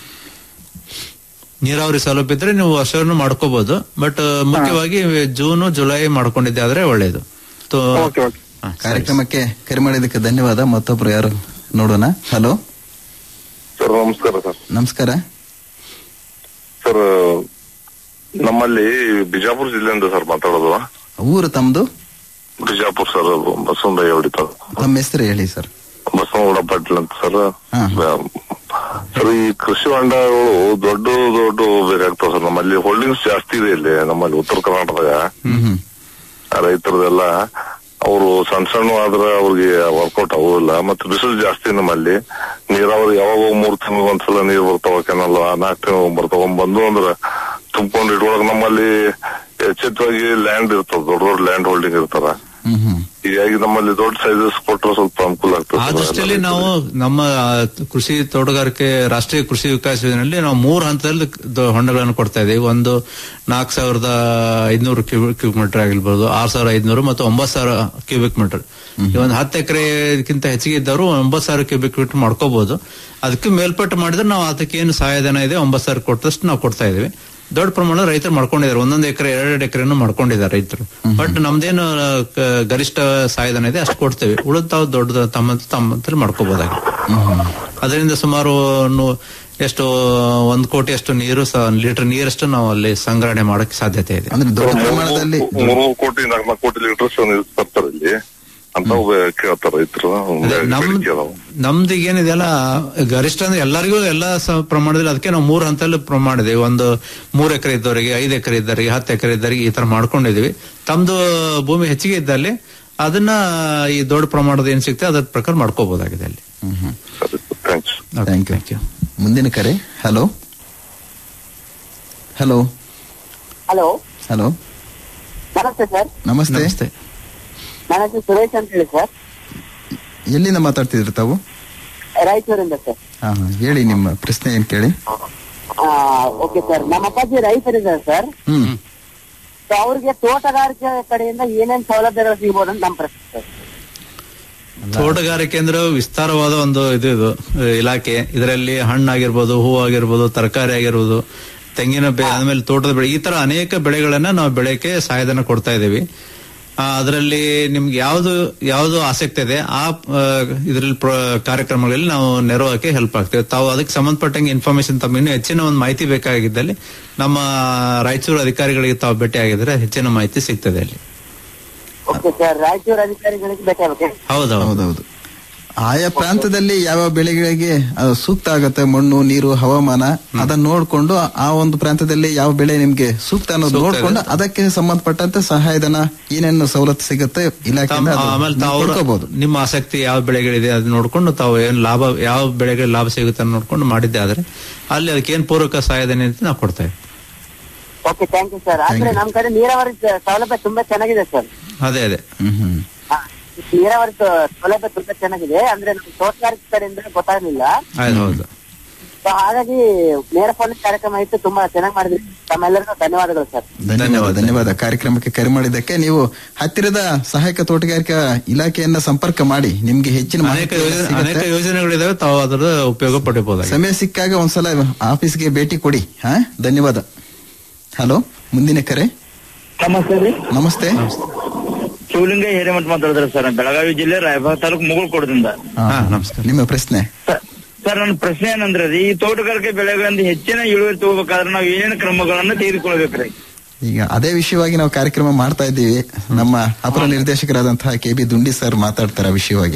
ನೀರಾವರಿ ಸೌಲಭ್ಯ ಇದ್ರೆ ನೀವು ವರ್ಷವನ್ನು ಮಾಡ್ಕೋಬಹುದು ಬಟ್ ಮುಖ್ಯವಾಗಿ ಜೂನ್ ಜುಲೈ ಮಾಡ್ಕೊಂಡಿದ್ದೆ ಆದ್ರೆ ಒಳ್ಳೇದು ತೋ- ಓಕೆ ಓಕೆ ಹಾ, ಸರಿ. ಕಾರ್ಯಕ್ರಮಕ್ಕೆ ಕರೆ ಮಾಡಿದ್ದಕ್ಕೆ ಧನ್ಯವಾದ ಮತ್ತೊಬ್ರು ಯಾರು ನೋಡೋಣ ಹಲೋ ಸರ್ ನಮಸ್ಕಾರ ಸರ್ ನಮಸ್ಕಾರ ಸರ್ ನಮ್ಮಲ್ಲಿ ಬಿಜಾಪುರ ಜಿಲ್ಲೆಯಿಂದ ಸರ್ ಮಾತಾಡೋದು ಊರು ತಮ್ದು ಬಿಜಾಪುರ ಸರ್ ಬಸವನರಾಯ ಹೊಡಿತ ತಮ್ಮ ಹೆಸರು ಹೇಳಿ ಸರ್ ಬಸವನಗೌಡ ಪಾಟೀಲ್ ಅಂತ ಸರ್ ಹಾ. ಸರ್ ಈ ಕೃಷಿ ಹೊಂಡಗಳು ದೊಡ್ಡ ದೊಡ್ಡ ಬೇಕಾಗ್ತಾವ ಸರ್ ನಮ್ಮಲ್ಲಿ ಹೋಲ್ಡಿಂಗ್ಸ್ ಜಾಸ್ತಿ ಇದೆ ಇಲ್ಲಿ ನಮ್ಮಲ್ಲಿ ಉತ್ತರ ಕರ್ನಾಟಕದಾಗ ಹ್ಮ್ ಹ್ಮ್ ರೈತರದೆಲ್ಲ ಅವರು ಸಣ್ಣ ಸಣ್ಣ ಆದ್ರೆ ಅವ್ರಿಗೆ ವರ್ಕೌಟ್ ಆಗೋದಿಲ್ಲ ಮತ್ತೆ ಬಿಸಿಲು ಜಾಸ್ತಿ ನಮ್ಮಲ್ಲಿ ನೀರಾವರಿ ಯಾವಾಗ ಮೂರ್ ತಿಂಗಳು ಒಂದ್ಸಲ ನೀರ್ ಬರ್ತಾವ ಕೆನಲ್ ನಾಲ್ಕು ತಿಂಗಳು ಬರ್ತಾವ ಬಂದು ಅಂದ್ರೆ ತುಂಬಿಕೊಂಡು ಇಟ್ಕೊಳಕ್ ನಮ್ಮಲ್ಲಿ ಎಚ್ಚೆತ್ತವಾಗಿ ಲ್ಯಾಂಡ್ ಇರ್ತದ ದೊಡ್ಡ ದೊಡ್ಡ ಲ್ಯಾಂಡ್ ಹೋಲ್ಡಿಂಗ್ ಇರ್ತಾರ ಹ್ಮ್ ಹ್ಮ್ ಹೀಗಾಗಿ ನಮ್ಮಲ್ಲಿ ದೊಡ್ಡ ಸೈಜಸ್ ಕೊಟ್ರೆ ಸ್ವಲ್ಪ ಅನುಕೂಲ ಆಗ್ತದೆ ಆ ಸರ್ ದೃಷ್ಟಿಯಲ್ಲಿ ಎಲ್ಲ ನಾವು ನಮ್ಮ ಆ, ಕೃಷಿ ತೋಟಗಾರಿಕೆ ರಾಷ್ಟ್ರೀಯ ಕೃಷಿ ವಿಕಾಸ ಯೋಜನೆಯಲ್ಲಿ ನಾವು ಮೂರು ಹಂತದಲ್ಲಿ ದ- ಹೊಂಡಗಳನ್ನು ಕೊಡ್ತಾ ಇದ್ದೀವಿ ಒಂದು ನಾಲ್ಕು ಸಾವಿರದ ಐದ್ನೂರು ಕ್ಯೂಬಿಕ್ ಮೀಟರ್ ಆಗಿರ್ಬೋದು ಆರ್ ಸಾವಿರ ಐದ್ನೂರು ಮತ್ತು ಒಂಬತ್ತು ಸಾವಿರ ಕ್ಯೂಬಿಕ್ ಮೀಟರ್ ಈ ಒಂದು ಹತ್ತು ಎಕರೆಗಿಂತ ಹೆಚ್ಚಿಗೆ ಇದ್ದವರು ಒಂಬತ್ತು ಸಾವಿರ ಕ್ಯೂಬಿಕ್ ಮೀಟರ್ ಮಾಡ್ಕೋಬಹುದು ಅದಕ್ಕೆ ಮೇಲ್ಪಟ್ಟು ಮಾಡಿದ್ರೆ ನಾವು ಅದಕ್ಕೆ ಏನು ಸಹಾಯಧನ ಇದೆ ಒಂಬತ್ತು ಸಾವಿರ ಕೊಟ್ಟಷ್ಟು ನಾವು ಕೊಡ್ತಾ ಇದೀವಿ ದೊಡ್ಡ ಪ್ರಮಾಣ ರೈತರು ಮಾಡ್ಕೊಂಡಿದ್ದಾರೆ ಒಂದೊಂದು ಎಕರೆ ಎರಡೆರಡು ಎಕರೆನು ಮಾಡ್ಕೊಂಡಿದ್ದಾರೆ ರೈತರು ಬಟ್ ನಮ್ದೇನು ಆ, ಕ- ಗರಿಷ್ಠ ಸಹಾಯಧನ ಇದೆ ಅಷ್ಟು ಕೊಡ್ತೇವೆ ಉಳಿದ ತಾವು ದೊಡ್ಡ ತಮ್ಮ ತಮ್ಮಂತಲ್ಲಿ ಮಾಡ್ಕೋಬಹುದಾಗಿದೆ ಅದರಿಂದ ಸುಮಾರು ನು- ಎಷ್ಟು ಒಂದ್ ಕೋಟಿ ಅಷ್ಟು ನೀರು ಸ- ಲೀಟರ್ ನೀರಷ್ಟು ನಾವು ಅಲ್ಲಿ ಸಂಗ್ರಹಣೆ ಮಾಡಕ್ಕೆ ಸಾಧ್ಯತೆ ಇದೆ ಅಂದ್ರೆ ದೊಡ್ಡ ಮೂರು- ಪ್ರಮಾಣದಲ್ಲಿ ಮೂರು ಕೋಟಿ ನಾಲ್ಕು ಕೋಟಿ ಲೀಟರ್ಸ್ ಬರ್ತಾರೆ ಇಲ್ಲಿ ಅಂತ ಕೇಳ್ತಾರ ರೈತರು ನಮ್ ಬೇಡಿಕೆ ಅದಾವ ನಮ್ದು ಏನಿದೆಯಲ್ಲ ಗರಿಷ್ಠ ಅಂದ್ರೆ ಎಲ್ಲರಿಗೂ ಎಲ್ಲ ಸ- ಪ್ರಮಾಣದಲ್ಲಿ ಅದಕ್ಕೆ ನಾವು ಮೂರು ಹಂತದಲ್ಲಿ ಪ್ರಮಾಣ ಮಾಡಿದೀವಿ ಒಂದು ಮೂರ್ ಎಕರೆ ಇದ್ದವರಿಗೆ ಐದು ಎಕರೆ ಇದ್ದವರಿಗೆ ಹತ್ತು ಎಕರೆ ಇದ್ದವರಿಗೆ ಈ ತರ ಮಾಡ್ಕೊಂಡಿದೀವಿ ತಮ್ದು ಭೂಮಿ ಹೆಚ್ಚಿಗೆ ಇದ್ದಲ್ಲಿ ಅದನ್ನ ಈ ದೊಡ್ಡ ಪ್ರಮಾಣದ ಏನ್ ಸಿಗ್ತದೆ ಅದ್ರ ಪ್ರಕಾರ ಮಾಡ್ಕೋಬಹುದಾಗಿದೆ ಅಲ್ಲಿ ಸರಿ ಥ್ಯಾಂಕ್ಸ್ ಥ್ಯಾಂಕ್ ಯು ಮುಂದಿನ ಕರೆ ಹಲೋ ಹಲೋ ಹಲೋ ಹಲೋ ನಮಸ್ತೆ ಸರ್ ನಮಸ್ತೆ ನಮಸ್ತೆ ನನ್ನ ಹೆಸರು ಸುರೇಶ್ ಅಂತ ಹೇಳಿ ಸರ್ ಎಲ್ಲಿಂದ ಮಾತಾಡ್ತಿದ್ರಿ ತಾವು ರಾಯಚೂರಿಂದ ಸರ್ ಹಾ ಹಾ ಹೇಳಿ ನಿಮ್ಮ ಪ್ರಶ್ನೆ ಏನ್ ಕೇಳಿ ಓಕೆ ಸರ್ ನಮ್ಮ ಅಪ್ಪಾಜಿ ರೈತರಿದ್ದಾರೆ ಸರ್ ಹ್ಮ್ ಸೊ ಅವ್ರಿಗೆ ತೋಟಗಾರಿಕೆ ಕಡೆಯಿಂದ ಏನೇನ್ ಸೌಲಭ್ಯಗಳು ಸಿಗ್ಬೋದು ಅಂತ ನಮ್ಮ ಪ್ರಶ್ನೆ ಸರ್ ತೋಟಗಾರಿಕೆ ಅಂದ್ರೆ ವಿಸ್ತಾರವಾದ ಒಂದು ಇದು ಇದು ಅಹ್, ಇಲಾಖೆ ಇದರಲ್ಲಿ ಹಣ್ಣಾಗಿರ್ಬೋದು ಹೂ ಆಗಿರ್ಬೋದು ತರಕಾರಿ ಆಗಿರ್ಬೋದು ತೆಂಗಿನ ಬೆ ಆಮೇಲೆ ತೋಟದ ಬೆಳೆ ಈ ತರ ಅನೇಕ ಬೆಳೆಗಳನ್ನ ನಾವು ಬೆಳೆಯಕ್ಕೆ ಸಹಾಯಧನ ಕೊಡ್ತಾ ಇದ್ದೀವಿ ಆ, ಅದರಲ್ಲಿ ನಿಮ್ಗೆ ಯಾವ್ದು ಯಾವ್ದು ಆಸಕ್ತಿ ಇದೆ ಆ ಇದರಲ್ಲಿ ಕಾರ್ಯಕ್ರಮಗಳಲ್ಲಿ ನಾವು ನೆರವಾಗಕ್ಕೆ ಹೆಲ್ಪ್ ಆಗ್ತೇವೆ ತಾವು ಅದಕ್ಕೆ ಸಂಬಂಧಪಟ್ಟಂಗೆ ಇನ್ಫಾರ್ಮೇಶನ್ ತಮ್ಮ ಇನ್ನೂ ಹೆಚ್ಚಿನ ಒಂದು ಮಾಹಿತಿ ಬೇಕಾಗಿದ್ದಲ್ಲಿ ನಮ್ಮ ರಾಯಚೂರು ಅಧಿಕಾರಿಗಳಿಗೆ ತಾವು ಭೇಟಿ ಆಗಿದ್ರೆ ಹೆಚ್ಚಿನ ಮಾಹಿತಿ ಸಿಗ್ತದೆ ಅಲ್ಲಿ ಓಕೆ ಸರ್ ರಾಯಚೂರು ಅಧಿಕಾರಿಗಳಿಗೆ ಭೇಟಿ ಆಗ್ಬೇಕು ಹೌದೌದು ಹೌದೌದು ಆಯಾ ಪ್ರಾಂತದಲ್ಲಿ ಯಾವ ಬೆಳೆಗಳಿಗೆ ಅದು ಸೂಕ್ತ ಆಗತ್ತೆ ಮಣ್ಣು ನೀರು ಹವಾಮಾನ ಅದನ್ನ ನೋಡ್ಕೊಂಡು ಆ ಒಂದು ಪ್ರಾಂತದಲ್ಲಿ ಯಾವ ಬೆಳೆ ನಿಮ್ಗೆ ಸೂಕ್ತ ಅನ್ನೋದು ಸೂಕ್ತ ನೋಡ್ಕೊಂಡು ಇದೆ. ಅದಕ್ಕೆ ಸಂಬಂಧಪಟ್ಟಂತೆ ಸಹಾಯಧನ ಏನೇನು ಸವಲತ್ತು ಸಿಗುತ್ತೆ ಇಲಾಖೆಯಿಂದ ತಮ್ಮ- ಅದು ಆಮೇಲೆ ನೀವು ತಾವು ಪಡ್ಕೋಬಹುದು ನಿಮ್ಮ ಆಸಕ್ತಿ ಯಾವ ಬೆಳೆಗಳಿದೆ ಅದು ನೋಡ್ಕೊಂಡು ತಾವು ಏನ್ ಲಾಭ ಯಾವ ಬೆಳೆಗೆ ಲಾಭ ಸಿಗುತ್ತೆ ಅಂತ ನೋಡ್ಕೊಂಡು ಮಾಡಿದ್ದೆ ಆದ್ರೆ ಅಲ್ಲಿ ಅದಕ್ಕೆ ಏನ್ ಪೂರಕ ಸಹಾಯಧನ ಅಂತ ನಾವು ಕೊಡ್ತಾ ಇದ್ದೀವಿ ಓಕೆ ಥ್ಯಾಂಕ್ ಯು ಸರ್ ಅಂದ್ರೆ you. ನಮ್ ಕಡೆ ನೀರಾವರಿ ಸ- ಸೌಲಭ್ಯ ತುಂಬಾ ಚೆನ್ನಾಗಿದೆ ಸರ್ ಅದೇ ಅದೇ ಹ್ಮ್ ಹ್ಮ್ ಹಾ, ನೀರಾವರಿ ಸ- ಸೌಲಭ್ಯ ತುಂಬಾ ಚೆನ್ನಾಗಿದೆ ಅಂದ್ರೆ ನಮ್ಗೆ ತೋಟಗಾರಿಕೆ ಕಡೆಯಿಂದ ಗೊತ್ತಾಗ್ಲಿಲ್ಲ ಆಯ್ತು ಹೌದು ಸೊ ಹಾಗಾಗಿ ನೇರ ಫೋನ್ ಕಾರ್ಯಕ್ರಮ ಇತ್ತು ತುಂಬಾ ಚೆನ್ನಾಗಿ ಮಾಡಿದ್ರಿ ತಮ್ಮೆಲ್ಲರಿಗೂ ಧನ್ಯವಾದಗಳು ಸರ್ ಧನ್ಯವಾದ ಧನ್ಯವಾದ. ಧನ್ಯವಾದ ಕಾರ್ಯಕ್ರಮಕ್ಕೆ ಕರೆ ಮಾಡಿದ್ದಕ್ಕೆ ನೀವು ಹತ್ತಿರದ ಸಹಾಯಕ ತೋಟಗಾರಿಕಾ ಇಲಾಖೆಯನ್ನ ಸಂಪರ್ಕ ಮಾಡಿ ನಿಮ್ಗೆ ಹೆಚ್ಚಿನ ಅನೇಕ ಮಾಹಿತಿ ಯೋಜನೆ ಸಿಗುತ್ತೆ. ಅನೇಕ ಯೋಜನೆಗಳಿದಾವೆ ತಾವು ಅದರ ಉಪಯೋಗ ಪಡಿಬಹುದಾಗಿದೆ ಸಮಯ ಸಿಕ್ಕಾಗ ಒಂದ್ಸಲ ಆಫೀಸ್ಗೆ ಭೇಟಿ ಕೊಡಿ ಹಾ ಧನ್ಯವಾದ ಹಲೋ ಮುಂದಿನ ಕರೆ ನಮಸ್ತೆ ರೀ ನಮಸ್ತೆ ಶಿವಲಿಂಗ ಹಿರೇಮಠ ಮಾತಾಡಿದ್ರೆ ಸರ್ ಬೆಳಗಾವಿ ಜಿಲ್ಲೆ ರಾಯಬಾಗ ತಾಲೂಕು ಮುಗುಳ್ಕೋಟದಿಂದ ಹಾ, ಹಾ, ನಮಸ್ಕಾರ. ನಿಮ್ಮ ಪ್ರಶ್ನೆ ಸ- ಸರ್ ನನ್ನ ಪ್ರಶ್ನೆ ಏನಂದ್ರೆ ರೀ ಈ ತೋಟಗಾರಿಕೆ ಬೆಳೆಗಳಿಂದ ಹೆಚ್ಚಿನ ಇಳುವರಿ ತಗೋಬೇಕಾದ್ರೆ ನಾವು ಏನೇನು ಕ್ರಮಗಳನ್ನ ತೆಗೆದುಕೊಳ್ಬೇಕ್ರಿ ಈಗ ಅದೇ ವಿಷಯವಾಗಿ ನಾವು ಕಾರ್ಯಕ್ರಮ ಮಾಡ್ತಾ ಇದ್ದೀವಿ ನಮ್ಮ ಅಪರ ನಿರ್ದೇಶಕರಾದಂತಹ ಕೆ ಬಿ ದುಂಡಿ ಸರ್ ಮಾತಾಡ್ತಾರೆ ಆ ವಿಷಯವಾಗಿ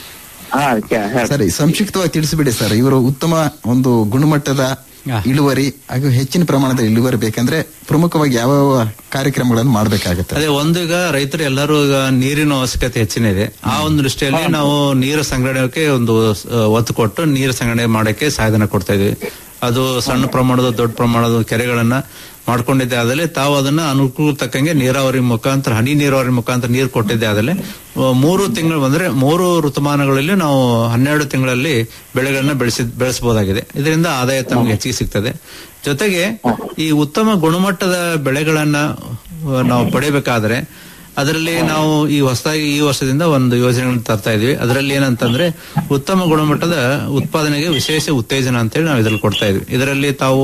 ಹಾ ಕೆ- ಹೇಳ್- ಸರಿ ಸಂಕ್ಷಿಪ್ತವಾಗಿ ತಿಳಿಸಿಬಿಡಿ ಸರ್ ಇವರು ಉತ್ತಮ ಒಂದು ಗುಣಮಟ್ಟದ ಹಾ. ಇಳುವರಿ ಹಾಗೂ ಹೆಚ್ಚಿನ ಪ್ರಮಾಣದ ಇಳುವರಿ ಬೇಕಂದ್ರೆ ಪ್ರಮುಖವಾಗಿ ಯಾವ ಯಾವ ಕಾರ್ಯಕ್ರಮಗಳನ್ನು ಮಾಡಬೇಕಾಗುತ್ತೆ ಅದೇ ಒಂದು ಈಗ ರೈತರು ಎಲ್ಲರೂ ಈಗ ನೀರಿನ ಅವಶ್ಯಕತೆ ಹೆಚ್ಚಿನ ಇದೆ ಆ ಒಂದು ದೃಷ್ಟಿಯಲ್ಲಿ ನಾವು ನೀರು ಸಂಗ್ರಹಣೆಗೆ ಒಂದು ಆ, ಒತ್ತು ಕೊಟ್ಟು ನೀರು ಸಂಗ್ರಹಣೆ ಮಾಡಕ್ಕೆ ಸಹಾಯಧನ ಕೊಡ್ತಾ ಇದೀವಿ ಅದು ಸಣ್ಣ ಪ್ರಮಾಣದ ದೊಡ್ಡ ಪ್ರಮಾಣದ ಕೆರೆಗಳನ್ನ ಮಾಡ್ಕೊಂಡಿದ್ದೆ ಆದಲ್ಲಿ ತಾವು ಅದನ್ನ ಅನುಕೂಲ ತಕ್ಕಂಗೆ ನೀರಾವರಿ ಮುಖಾಂತರ ಹನಿ ನೀರಾವರಿ ಮುಖಾಂತರ ನೀರು ಕೊಟ್ಟಿದ್ದೆ ಆದಲ್ಲಿ ಆ, ಮೂರು ತಿಂಗಳು ಅಂದ್ರೆ ಮೂರು ಋತುಮಾನಗಳಲ್ಲಿ ನಾವು ಹನ್ನೆರಡು ತಿಂಗಳಲ್ಲಿ ಬೆಳೆಗಳನ್ನ ಬೆಳೆಸಿ ಬೆಳೆಸಬಹುದಾಗಿದೆ ಇದರಿಂದ ಆದಾಯ ತಮಗೆ ಹೆಚ್ಚಿಗೆ ಸಿಗ್ತದೆ ಜೊತೆಗೆ ಈ ಉತ್ತಮ ಗುಣಮಟ್ಟದ ಬೆಳೆಗಳನ್ನ ಆ, ನಾವು ಪಡಿಬೇಕಾದ್ರೆ ಅದರಲ್ಲಿ ನಾವು ಈ ಹೊಸದಾಗಿ ಈ ವರ್ಷದಿಂದ ಒಂದು ಯೋಜನೆಗಳನ್ನು ತರ್ತಾ ಇದೀವಿ ಅದರಲ್ಲಿ ಏನಂತಂದ್ರೆ ಉತ್ತಮ ಗುಣಮಟ್ಟದ ಉತ್ಪಾದನೆಗೆ ವಿಶೇಷ ಉತ್ತೇಜನ ಅಂತೇಳಿ ನಾವು ಇದರಲ್ಲಿ ಕೊಡ್ತಾ ಇದೀವಿ ಇದರಲ್ಲಿ ತಾವು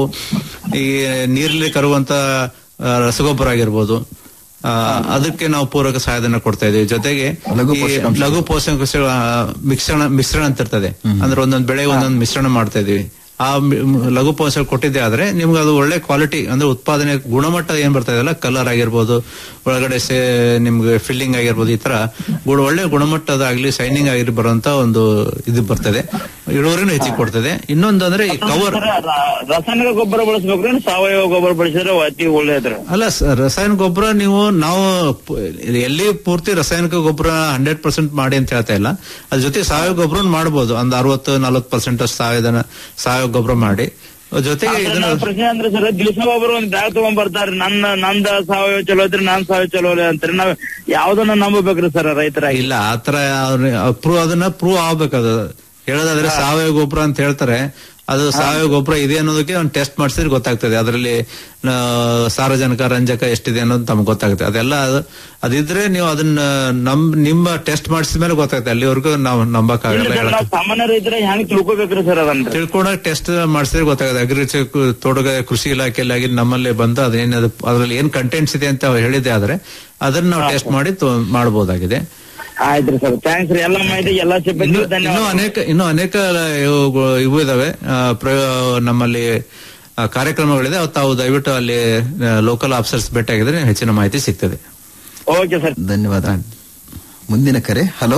ಈ ನೀರಲ್ಲಿ ಕರುವಂತ ಆ, ರಸಗೊಬ್ಬರ ಆಗಿರ್ಬೋದು ಆ, ಅದಕ್ಕೆ ನಾವು ಪೂರಕ ಸಹಾಯಧನ ಕೊಡ್ತಾ ಇದೀವಿ ಜೊತೆಗೆ ಲಘು ಈ ಪೋಷಕಾಂಶ. ಲಘು ಪೋಷಕಾಂಶಗಳ ಮಿಶ್ರಣ ಮಿಶ್ರಣ ಅಂತ ಇರ್ತದೆ ಅಂದ್ರೆ ಒಂದೊಂದು ಬೆಳೆ ಒಂದೊಂದು ಮಿಶ್ರಣ ಮಾಡ್ತಾ ಇದೀವಿ ಆ ಮಿ- ಮ್- ಲಘು ಪೋಷಕ ಕೊಟ್ಟಿದ್ದೆ ಆದ್ರೆ ನಿಮ್ಗೆ ಅದು ಒಳ್ಳೆ ಕ್ವಾಲಿಟಿ ಅಂದ್ರೆ ಉತ್ಪಾದನೆ ಗುಣಮಟ್ಟ ಏನ್ ಬರ್ತಾ ಇದೆಯಲ್ಲ ಕಲರ್ ಆಗಿರ್ಬೋದು ಒಳಗಡೆ ಸೇ ನಿಮ್ಗೆ ಫಿಲ್ಲಿಂಗ್ ಆಗಿರ್ಬೋದು ಈ ತರ ಗುಣ ಒಳ್ಳೆ ಗುಣಮಟ್ಟದ ಆಗ್ಲಿ ಶೈನಿಂಗ್ ಆಗಿರ್ ಬರುವಂತ ಒಂದು ಇದು ಬರ್ತದೆ ಇಳುವರಿನೂ ಹೆಚ್ಚಿಗೆ ಕೊಡ್ತದೆ ಇನ್ನೊಂದು ಅಂದ್ರೆ ಈ ಕವರ್ ಸರ್, ರ- ರಾಸಾಯನಿಕ ಗೊಬ್ಬರ ಬಳಸ್ಬೇಕ್ರಿ ಸಾವಯವ ಗೊಬ್ಬರ ಬಳಸಿದ್ರೆ ಅತಿ ಒಳ್ಳೇದ್ರಿ ಅಲ್ಲ ಸ- ರಾಸಾಯನಿಕ ಗೊಬ್ಬರ ನೀವು ನಾವು ಪ- ಎಲ್ಲಿ ಪೂರ್ತಿ ರಾಸಾಯನಿಕ ಗೊಬ್ಬರ ಹಂಡ್ರೆಡ್ ಪರ್ಸೆಂಟ್ ಮಾಡಿ ಅಂತ ಹೇಳ್ತಾ ಇಲ್ಲ ಅದ್ರ ಜೊತೆ ಸಾವಯವ ಗೊಬ್ಬರ ಮಾಡ್ಬೋದು ಒಂದ್ ಅರವತ್ತು ನಲ್ವತ್ತು ಪರ್ಸೆಂಟ್ ಅಷ್ಟು ಸಾವಯವ ಸಾವಯವ ಗೊಬ್ಬರ ಮಾಡಿ ಜೊತೆಗೆ ಆದ್ರೆ ಇದನ್ನ ನನ್ನ ಪ್ರಶ್ನೆ ಅಂದ್ರೆ ಸರ್ ದಿವಸ ಒಬ್ಬರು ಒಂದ್ ಬ್ಯಾಗ್ ತಗೊಂಡ್ ಬರ್ತಾರ ನನ್ನ ನಂದ ಸಾವಯವ ಚಲೋ ಐತ್ರಿ ನಾನ್ ಸಾವಯವ ಚಲೋ ಇಲ್ಲ ಅಂತಾರೆ ನಾವ್ ಯಾವ್ದನ್ನ ನಂಬಬೇಕ್ರಿ ಸರ್ ರೈತರಾಗಿ ಇಲ್ಲ ಆತರ ಪ್ರೂವ್ ಅದನ್ನ ಪ್ರೂವ್ ಆಗ್ಬೇಕದು ಹೇಳೋದಾದ್ರೆ ಸಾವಯವ ಗೊಬ್ಬರ ಅಂತ ಹೇಳ್ತಾರೆ ಅದು ಸಾವಯವ ಗೊಬ್ಬರ ಇದೆ ಅನ್ನೋದಕ್ಕೆ ಒಂದು ಟೆಸ್ಟ್ ಮಾಡಿಸಿದ್ರೆ ಗೊತ್ತಾಗ್ತದೆ ಅದರಲ್ಲಿ ಆ, ಸಾರಜನಕ ರಂಜಕ ಎಷ್ಟಿದೆ ಅನ್ನೋದು ತಮ್ಗೆ ಗೊತ್ತಾಗುತ್ತೆ ಅದೆಲ್ಲ ಅದು- ಅದಿದ್ರೆ ನೀವು ಅದನ್ನ ನಮ್ ನಿಮ್ಮ ಟೆಸ್ಟ್ ಮಾಡಿಸಿದ ಮೇಲೆ ಗೊತ್ತಾಗುತ್ತೆ ಅಲ್ಲಿವರೆಗೂ ನಾವು ನಂಬಕ್ಕಾಗಲ್ಲ ಸರ್, ಹೇಳಕ್ ನಾವ್ ಸಾಮಾನ್ಯ ರೈತರ ಹೆಂಗ್ ತಿಳ್ಕೊಬೇಕ್ರಿ ಸರ್ ಅದನ್ನ ತಿಳ್ಕೊಂಡಾಗ ಟೆಸ್ಟ್ ಮಾಡಿಸಿದ್ರೆ ಗೊತ್ತಾಗುತ್ತೆ ಅಗ್ರಿಕಲ್ಚರ್ ತೋಟಗಾರಿಕೆ ಕೃಷಿ ಇಲಾಖೆಯಲ್ಲಿ ನಮ್ಮಲ್ಲಿ ಬಂದು ಅದೇನ್ ಅದು- ಅದ್ರಲ್ಲಿ ಏನ್ ಕಂಟೆಂಟ್ಸ್ ಇದೆ ಅಂತ ಹೇಳಿದೆ ಆದ್ರೆ ಅದನ್ನ ನಾವು ಟೆಸ್ಟ್ ಮಾಡಿ ತೊ- ಮಾಡಬಹುದಾಗಿದೆ ಆಯ್ತ್ರಿ ಸರ್ ಥ್ಯಾಂಕ್ಸ್ ರೀ ಎಲ್ಲ ಮಾಹಿತಿ ಎಲ್ಲಾ ಸಿಬ್ಬಂದಿ ಇನ್ನು ಇನ್ನೂ ಧನ್ಯವಾದ ಅನೇಕ ಇನ್ನು ಅನೇಕ ಇವು ಇವು ಇದಾವೆ ಆ, ಪ್ರಯೋ- ನಮ್ಮಲ್ಲಿ ಆ, ಕಾರ್ಯಕ್ರಮಗಳಿದೆ ಅವು ತಾವು ದಯವಿಟ್ಟು ಅಲ್ಲಿ ಲೋಕಲ್ ಆಫೀಸರ್ಸ್ ಭೇಟಿಯಾಗಿದ್ರೆ ಹೆಚ್ಚಿನ ಮಾಹಿತಿ ಸಿಗ್ತದೆ ಓಕೆ ಸರ್ ಧನ್ಯವಾದ ಮುಂದಿನ ಕರೆ ಹಲೋ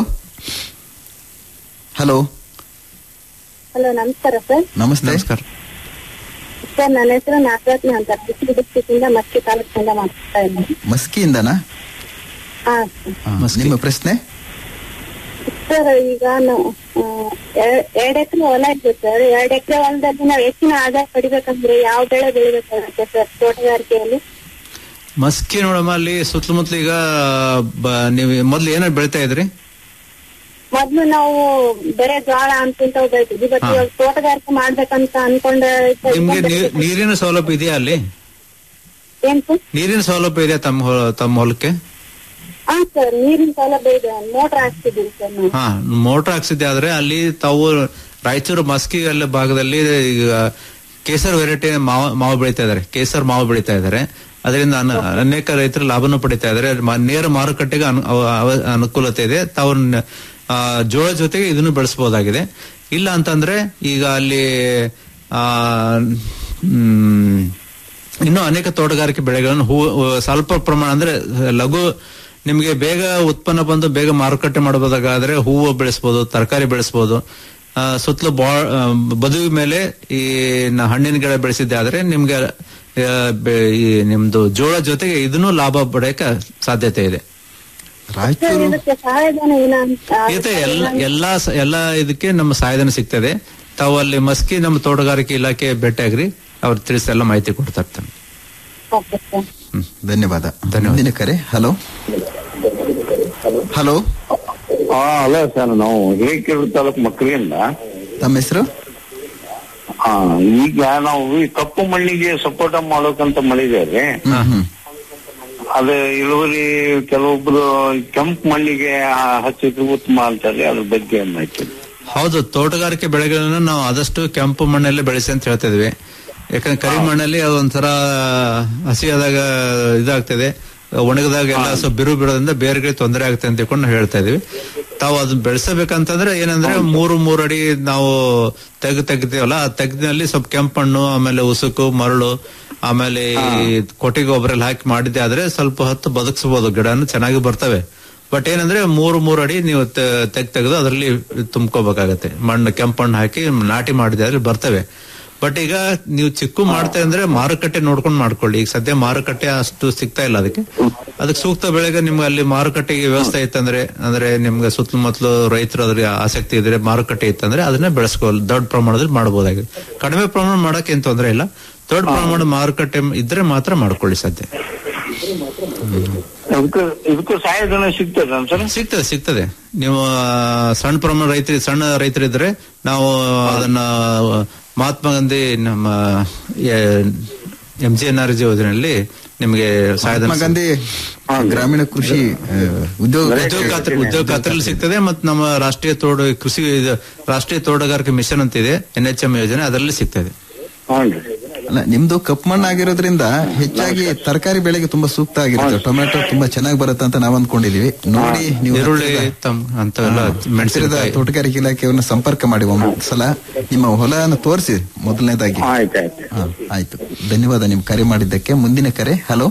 ಹಲೋ ಹಲೋ ನಮಸ್ಕಾರ ಸರ್ ನಮಸ್ತೆ ನಮಸ್ಕಾರ ಸರ್ ನನ್ನ ಹೆಸರು ನಾಗರತ್ನ ಅಂತ ಬಿಸಿಲು ಡಿಸ್ಟ್ರಿಕ್ಟಿಂದ ಮಸ್ಕಿ ತಾಲೂಕಿನಿಂದ ಮಾತಾಡ್ತಾ ಇದ್ದೀನಿ ಮಸ್ಕಿಯಿಂದನಾ ಹಾ ಹಾ, ನಿಮ್ಮ ಪ್ರಶ್ನೆ ಸರ್ ಈಗ ನಾವು ಎರಡ್ ಎಕರೆ ಹೊಲ ಇದೆ ಸರ್ ಎರಡ್ ಎಕರೆ ಹೊಲದಲ್ಲಿ ನಾವು ಹೆಚ್ಚಿನ ಆದಾಯ ಪಡಿಬೇಕಂದ್ರೆ ಯಾವ ಬೆಳೆ ಬೆಳಿಬೇಕಾಗುತ್ತೆ ಸರ್ ತೋಟಗಾರಿಕೆಯಲ್ಲಿ ಮಸ್ಕಿ ನೋಡಮ್ಮ ಅಲ್ಲಿ ಸುತ್ತಮುತ್ತಲು ಈಗ ಬ- ನೀವು ಮೊದ್ಲು ಏನೋ ಬೆಳಿತಾ ಇದ್ರಿ ಮೊದ್ಲು ನಾವು ಬರೇ ಜೋಳ ಅಂತಿಂತವ್ ಬೆಳಿತಿದ್ವಿ ಬಟ್ ಹಾ. ಇವಾಗ ತೋಟಗಾರಿಕೆ ಮಾಡ್ಬೇಕಂತ ಅನ್ಕೊಂಡ ನಿಮ್ಗೆ ನೀ- ನೀರಿನ ಸೌಲಭ್ಯ ಇದೆಯಾ ಅಲ್ಲಿ ಏನ್ ಸರ್ ನೀರಿನ ಸೌಲಭ್ಯ ಇದೆಯಾ ತಮ್ಮ ಹೊ- ತಮ್ಮ ಹೊಲಕ್ಕೆ ಹಾ ಸರ್ ನೀರಿನ ಸೌಲಭ್ಯ ಇದೆ ಮೋಟರ್ ಹಾಕ್ತಿದ್ದೀವಿ ಸರ್ ನಾವು ಹಾ ಮೋಟರ್ ಹಾಕ್ಸಿದ್ದೆ ಆದ್ರೆ ಅಲ್ಲಿ ತಾವು ರಾಯಚೂರು ಮಸ್ಕಿ ಅಲ್ಲಿ ಭಾಗದಲ್ಲಿ ಈಗ ಕೇಸರ್ ವೆರೈಟಿ ಮಾವು ಮಾವು ಬೆಳೀತಾ ಇದಾರೆ ಕೇಸರ್ ಮಾವು ಬೆಳೀತಾ ಇದಾರೆ ಅದರಿಂದ ಅನ- ಅನೇಕ ರೈತರು ಲಾಭನೂ ಪಡಿತಾ ಇದಾರೆ ಮ- ನೇರ ಮಾರುಕಟ್ಟೆಗೆ ಅನು- ಅವ- ಅವ- ಅನುಕೂಲತೆ ಇದೆ ತಾವು ನ- ಆ, ಜೋಳ ಜೊತೆಗೆ ಇದನ್ನು ಬೆಳೆಸಬಹುದಾಗಿದೆ ಇಲ್ಲ ಅಂತಂದ್ರೆ ಈಗ ಅಲ್ಲಿ ಆ ಮ್, ಇನ್ನು ಅನೇಕ ತೋಟಗಾರಿಕೆ ಬೆಳೆಗಳನ್ನು ಹೂ ಸ್ವಲ್ಪ ಪ್ರಮಾಣ ಅಂದ್ರೆ ಲಘು ನಿಮಗೆ ಬೇಗ ಉತ್ಪನ್ನ ಬಂದು ಬೇಗ ಮಾರುಕಟ್ಟೆ ಮಾಡಬಹುದಾದ್ರೆ ಹೂವು ಬೆಳೆಸಬಹುದು ತರಕಾರಿ ಬೆಳೆಸಬಹುದು ಆ, ಸುತ್ತಲೂ ಬಾ ಆ, ಬದುವಿ ಮೇಲೆ ಈ ನ- ಹಣ್ಣಿನ ಗಿಡ ಬೆಳೆಸಿದ್ದೆ ಆದ್ರೆ ನಿಮ್ಗೆ ಆ, ಬೆ- ಈ ನಿಮ್ದು ಜೋಳ ಜೊತೆಗೆ ಇದನ್ನು ಲಾಭ ಪಡೆಯಕ್ಕೆ ಸಾಧ್ಯತೆ ಇದೆ ಸರ್ ರಾಯಚೂರು ಇದಕ್ಕೆ ಸಹಾಯಧನ ಏನ ಅಂತ ಇರುತ್ತೆ ಎಲ್ಲ ಎಲ್ಲಾ ಸ- ಎಲ್ಲಾ ಇದಕ್ಕೆ ನಮ್ಮ ಸಹಾಯಧನ ಸಿಗ್ತದೆ ತಾವು ಅಲ್ಲಿ ಮಸ್ಕಿ ನಮ್ಮ ತೋಟಗಾರಿಕೆ ಇಲಾಖೆ ಭೇಟಿಯಾಗ್ರಿ ಅವ್ರು ತಿಳಿಸಿ ಎಲ್ಲ ಮಾಹಿತಿ ಕೊಡ್ತಾ ಇರ್ತಾರೆ ಓಕೆ ಸರ್ ಧನ್ಯವಾದ ಧನ್ಯವಾದ. ಮುಂದಿನ ಕರೆ ಹಲೋ ಹಲೋ ಹಾ ಅಲ್ಲ ಸರ್ ನಾವು ಹಿರೇಕೆರೂರು ತಾಲೂಕು ಮಕ್ಕಳಿಂದ ತಮ್ಮ ಹೆಸರು ಆ, ಈಗ ನಾವು ಈ ಕಪ್ಪು ಮಣ್ಣಿಗೆ ಸಪೋರ್ಟ ಮಾಡೋಕಂತ ಮಾಡಿದ್ದೇವೆ ಹ್ಮ್ ಹ್ಮ್ ಅದು ಇಳುವರಿ ಕೆಲವೊಬ್ರು ಕೆಂಪು ಮಣ್ಣಿಗೆ ಆ, ಹಚ್ಚಿದ್ರು ಉತ್ತಮ ಅಂತಾರೆ ಅದ್ರ ಬಗ್ಗೆ ಏನ್ ಮಾಹಿತಿ ಹೌದು ತೋಟಗಾರಿಕೆ ಬೆಳೆಗಳನ್ನ ನಾವು ಆದಷ್ಟು ಕೆಂಪು ಮಣ್ಣಲ್ಲೇ ಬೆಳೆಸಿ ಅಂತ ಹೇಳ್ತಾ ಇದ್ವಿ ಯಾಕಂದ್ರೆ ಕರಿ ಮಣ್ಣಲ್ಲಿ ಅದು ಒಂಥರ ಹಸಿಯಾದಾಗ ಇದಾಗ್ತದೆ ಒಣಗದಾಗ ಎಲ್ಲ ಸ್ವಲ್ಪ ಬಿರು ಬಿಡೋದ್ರಿಂದ ಬೇರೆಗಳಿಗೆ ತೊಂದರೆ ಆಗುತ್ತೆ ಅಂತ ತಿಳ್ಕೊಂಡು ನಾವು ಹೇಳ್ತಾ ಇದೀವಿ ತಾವು ಅದನ್ನ ಬೆಳೆಸಬೇಕಂತಂದ್ರೆ ಏನಂದ್ರೆ ಮೂರು ಮೂರು ಅಡಿ ನಾವು ತೆಗ್ ತೆಗಿತೀವಲ್ಲ ಆ ತೆಗ್ದಿನಲ್ಲಿ ಸ್ವಲ್ಪ ಕೆಂಪು ಮಣ್ಣು ಆಮೇಲೆ ಉಸುಕು ಮರಳು ಆಮೇಲೆ ಈ ಕೊಟ್ಟಿಗೆ ಗೊಬ್ಬರ ಎಲ್ಲ ಹಾಕಿ ಮಾಡಿದ್ದೆ ಆದ್ರೆ ಸ್ವಲ್ಪ ಹೊತ್ತು ಬದುಕಿಸಬಹುದು ಗಿಡನು ಚೆನ್ನಾಗಿ ಬರ್ತವೆ ಬಟ್ ಏನಂದ್ರೆ ಮೂರು ಮೂರು ಅಡಿ ನೀವು ತೆ- ತೆಗ್ ತೆಗೆದು ಅದರಲ್ಲಿ ತುಂಬ್ಕೋಬೇಕಾಗತ್ತೆ ಮಣ್ಣು ಕೆಂಪು ಮಣ್ಣು ಹಾಕಿ ನಾಟಿ ಮಾಡಿದೆ ಅದ್ರಲ್ಲಿ ಬರ್ತವೆ ಬಟ್ ಈಗ ನೀವು ಚಿಕ್ಕು ಮಾಡ್ತಾ ಅಂದ್ರೆ ಮಾರುಕಟ್ಟೆ ನೋಡ್ಕೊಂಡು ಮಾಡ್ಕೊಳ್ಳಿ ಈಗ ಸದ್ಯ ಮಾರುಕಟ್ಟೆ ಅಷ್ಟು ಸಿಗ್ತಾ ಇಲ್ಲ ಅದಕ್ಕೆ ಅದಕ್ಕೆ ಸೂಕ್ತ ಬೆಳೆಗೆ ನಿಮ್ಗೆ ಅಲ್ಲಿ ಮಾರುಕಟ್ಟೆಗೆ ವ್ಯವಸ್ಥೆ ಇತ್ತಂದ್ರೆ ಅಂದ್ರೆ ನಿಮ್ಗೆ ಸುತ್ತಮುತ್ತಲು ರೈತರು ಅದ್ರ ಆಸಕ್ತಿ ಇದ್ರೆ ಮಾರುಕಟ್ಟೆ ಇತ್ತಂದ್ರೆ ಅದನ್ನ ಬೆಳೆಸ್ಕೋ ದೊಡ್ಡ ಪ್ರಮಾಣದಲ್ಲಿ ಮಾಡಬಹುದಾಗಿದೆ ಕಡಿಮೆ ಪ್ರಮಾಣ ಮಾಡಕ್ಕೆ ಏನ್ ತೊಂದರೆ ಇಲ್ಲ ದೊಡ್ಡ ಪ್ರಮಾಣ ಮಾರುಕಟ್ಟೆ ಇದ್ರೆ ಮಾತ್ರ ಮಾಡ್ಕೊಳ್ಳಿ ಸದ್ಯ ಇದಕ್ಕೂ ಇದಕ್ಕೂ ಸಹಾಯಧನ ಸಿಗ್ತದ ಸರ್ ಸಿಗ್ತದೆ ಸಿಗ್ತದೆ ನೀವು ಆ, ಸಣ್ಣ ಪ್ರಮಾಣ ರೈತರಿ ಸಣ್ಣ ರೈತರಿದ್ರೆ ನಾವು ಅದನ್ನ ಮಹಾತ್ಮ ಗಾಂಧಿ ನಮ್ಮ M G N R G ಯೋಜನೆಯಲ್ಲಿ ನಿಮಗೆ ಸಹಾಯಧನ ಮಹಾತ್ಮ ಗಾಂಧಿ ಗ್ರಾಮೀಣ ಕೃಷಿ ಆ, ಉದ್ಯೋಗ ಉದ್ಯೋಗ ಖಾತ್ರಿ ಉದ್ಯೋಗ ಖಾತ್ರಿಯಲ್ಲಿ ಸಿಗ್ತದೆ ಮತ್ತು ನಮ್ಮ ರಾಷ್ಟ್ರೀಯ ತೋಟ ಕೃಷಿ ಇದು ರಾಷ್ಟ್ರೀಯ ತೋಟಗಾರಿಕೆ ಮಿಷನ್ ಅಂತ ಇದೆ ಎನ್ ಎಚ್ ಎಂ ಯೋಜನೆ ಅದರಲ್ಲಿ ಸಿಗ್ತದೆ ಹ್ಞೂ ಅಲ್ಲ ನಿಮ್ದು ಕಪ್ಪು ಮಣ್ಣು ಆಗಿರೋದ್ರಿಂದ ಹೆಚ್ಚಾಗಿ ತರಕಾರಿ ಬೆಳೆಗೆ ತುಂಬಾ ಸೂಕ್ತ ಆಗಿರುತ್ತೆ ಟೊಮೆಟೊ ತುಂಬಾ ಚೆನ್ನಾಗಿ ಬರುತ್ತೆ ಅಂತ ನಾವು ಅಂದ್ಕೊಂಡಿದೀವಿ ನೋಡಿ ನೀವು ಈರುಳ್ಳಿ ಹತ್ತಿರದ- ತಮ್ ಅಂತವೆಲ್ಲ ಹತ್ತಿರದ ಮೆಣಸಿನಕಾಯಿ ತೋಟಗಾರಿಕೆ ಇಲಾಖೆಯವ್ರನ್ನ ಸಂಪರ್ಕ ಮಾಡಿ ಒಂದ್ಸಲ ನಿಮ್ಮ ಹೊಲನ ತೋರಿಸಿ ಮೊದಲನೇದಾಗಿ ಆಯ್ತಾಯ್ತು ಹಾ, ಆಯ್ತು ಧನ್ಯವಾದ ನಿಮ್ ಕರೆ ಮಾಡಿದ್ದಕ್ಕೆ ಮುಂದಿನ ಕರೆ ಹಲೋ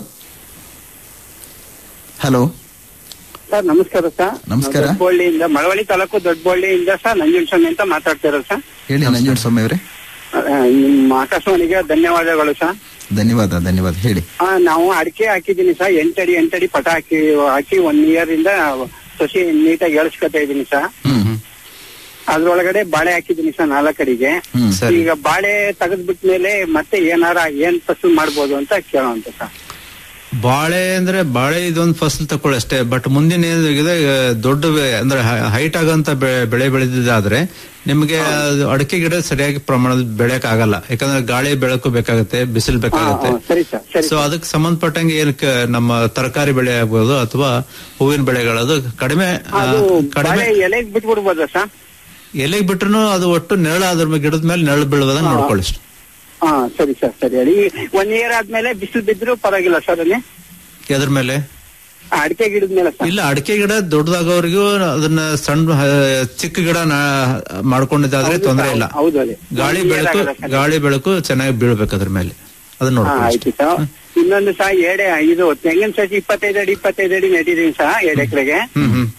ಹಲೋ ಸರ್ ನಮಸ್ಕಾರ ಸರ್ ನಮಸ್ಕಾರ. ನಾವು ದೊಡ್ಡಬಳ್ಳಿಯಿಂದ ಮಳವಳ್ಳಿ ತಾಲೂಕು ದೊಡ್ಡಬಳ್ಳಿಯಿಂದ ಸರ್ ನಂಜುಂಡಸ್ವಾಮಿ ಅಂತ ಮಾತಾಡ್ತಿರೋದು ಸರ್ ಹೇಳಿ ನಂಜುಂಡ ಸ್ವಾಮಿ ಅವರೇ ಆ, ನಿಮ್ಮ ಆಕಾಶವಾಣಿಗೆ ಧನ್ಯವಾದಗಳು ಸರ್ ಧನ್ಯವಾದ ಧನ್ಯವಾದ ಹೇಳಿ ಆ, ನಾವು ಅಡಿಕೆ ಹಾಕಿದ್ದೀನಿ ಸರ್ ಎಂಟಡಿ ಎಂಟಡಿ ಪಟ ಹಾಕಿ ಹಾಕಿ ಒನ್ ಇಯರ್ ಇಂದ ಸಸಿ ನೀಟಾಗಿ ಏಳ್ಸ್ಕೊತಾ ಇದ್ದೀನಿ ಸರ್ ಹ್ಮ್ ಅದ್ರೊಳಗಡೆ ಬಾಳೆ ಹಾಕಿದ್ದೀನಿ ಸರ್ ನಾಲ್ಕಡಿಗೆ ಹ್ಮ್ ಸರಿ ಈಗ ಬಾಳೆ ತೆಗೆದ್ಬಿಟ್ಮೇಲೆ ಮತ್ತೆ ಏನಾರ ಏನ್ ಫಸಲ್ ಮಾಡ್ಬೋದು ಅಂತ ಕೇಳೋಂತ ಸರ್ ಬಾಳೆ ಅಂದ್ರೆ ಬಾಳೆ ಇದೊಂದು ಫಸಲ್ ತಕೊಳ್ಳಿ ಅಷ್ಟೇ ಬಟ್ ಮುಂದಿನ ಏನಿದೆ ದೊಡ್ಡ ಬೆ- ಅಂದ್ರೆ ಹೈಟ್ ಆಗಂತ ಬೆ- ಬೆಳೆ ಬೆಳೆದಿದ್ದಾದ್ರೆ ನಿಮಗೆ ಅದು ಅಡಿಕೆ ಗಿಡ ಸರಿಯಾಗಿ ಪ್ರಮಾಣದ ಬೆಳೆಯಕ್ ಆಗಲ್ಲ ಯಾಕಂದ್ರೆ ಗಾಳಿ ಬೆಳಕು ಬೇಕಾಗುತ್ತೆ ಬಿಸಿಲು ಹಾ, ಬೇಕಾಗುತ್ತೆ ಹಾ, ಸರಿ ಸರ್ ಸರಿ ಸೊ ಅದಕ್ಕೆ ಸಂಬಂಧಪಟ್ಟಂಗೆ ಏನ್ ಕ- ನಮ್ಮ ತರಕಾರಿ ಬೆಳೆ ಆಗ್ಬೋದು ಅಥವಾ ಹೂವಿನ ಬೆಳೆಗಳದು ಕಡಿಮೆ ಆ, ಅದು ಕಡಿಮೆ ಬಾಳೆ ಎಲೆಗ್ ಬಿಟ್ಬಿಡ್ಬೋದಾ ಸರ್ ಎಲೆಗೆ ಬಿಟ್ರು ಅದು ಒಟ್ಟು ನೆರಳು ಅದ್ರ ಮೇಲೆ ಗಿಡದ ಮೇಲೆ ನೆರಳು ಬೀಳೋದನ್ನ ನೋಡ್ಕೊಳ್ಳಿ ಅಷ್ಟೇ. ಹಾ ಸರಿ ಸರ್ ಸರಿ ಹೇಳಿ ಒನ್ ಇಯರ್ ಆದ್ಮೇಲೆ ಬಿಸಿಲು ಬಿದ್ರು ಪರವಾಗಿಲ್ಲ ಸರ್ ಅಲ್ಲಿ ಎದ್ರ ಮೇಲೆ ಅಡಿಕೆ ಗಿಡದ ಮೇಲೆ ಸರ್ ಇಲ್ಲ ಅಡಿಕೆ ಗಿಡ ದೊಡ್ಡದಾಗೋವರೆಗೂ ಅದನ್ನ ಸಣ್ಣ ಆ, ಚಿಕ್ಕ ಗಿಡ ನಾ- ಮಾಡ್ಕೊಂಡಿದ್ದಾದ್ರೆ ಹೌದು ತೊಂದರೆ ಸರ್, ಇಲ್ಲ ಹೌದು ಅಲ್ಲಿ. ಗಾಳಿ ಒಂದು ಬೆಳಕು ಏನಾಗಲ್ಲ ಸರ್. ಗಾಳಿ ಬೆಳಕು ಚೆನ್ನಾಗಿ ಬೀಳ್ಬೇಕು ಅದ್ರ ಮೇಲೆ ಅದನ್ನ ಹಾ ನೋಡ್ಕೊಳ್ಳಿ ಆಯ್ತು ಸರ್ ಇನ್ನೊಂದು ಸಹ ಎಡೆ ಇದು ತೆಂಗಿನ ಸಸಿ ಇಪ್ಪತ್ತೈದು ಅಡಿ ಇಪ್ಪತ್ತೈದು ಅಡಿ ನೆಟ್ಟಿದೀನಿ ಸಹ ಎರಡು ಎಕರೆಗೆ ಹ್ಮ್ ಹ್ಮ್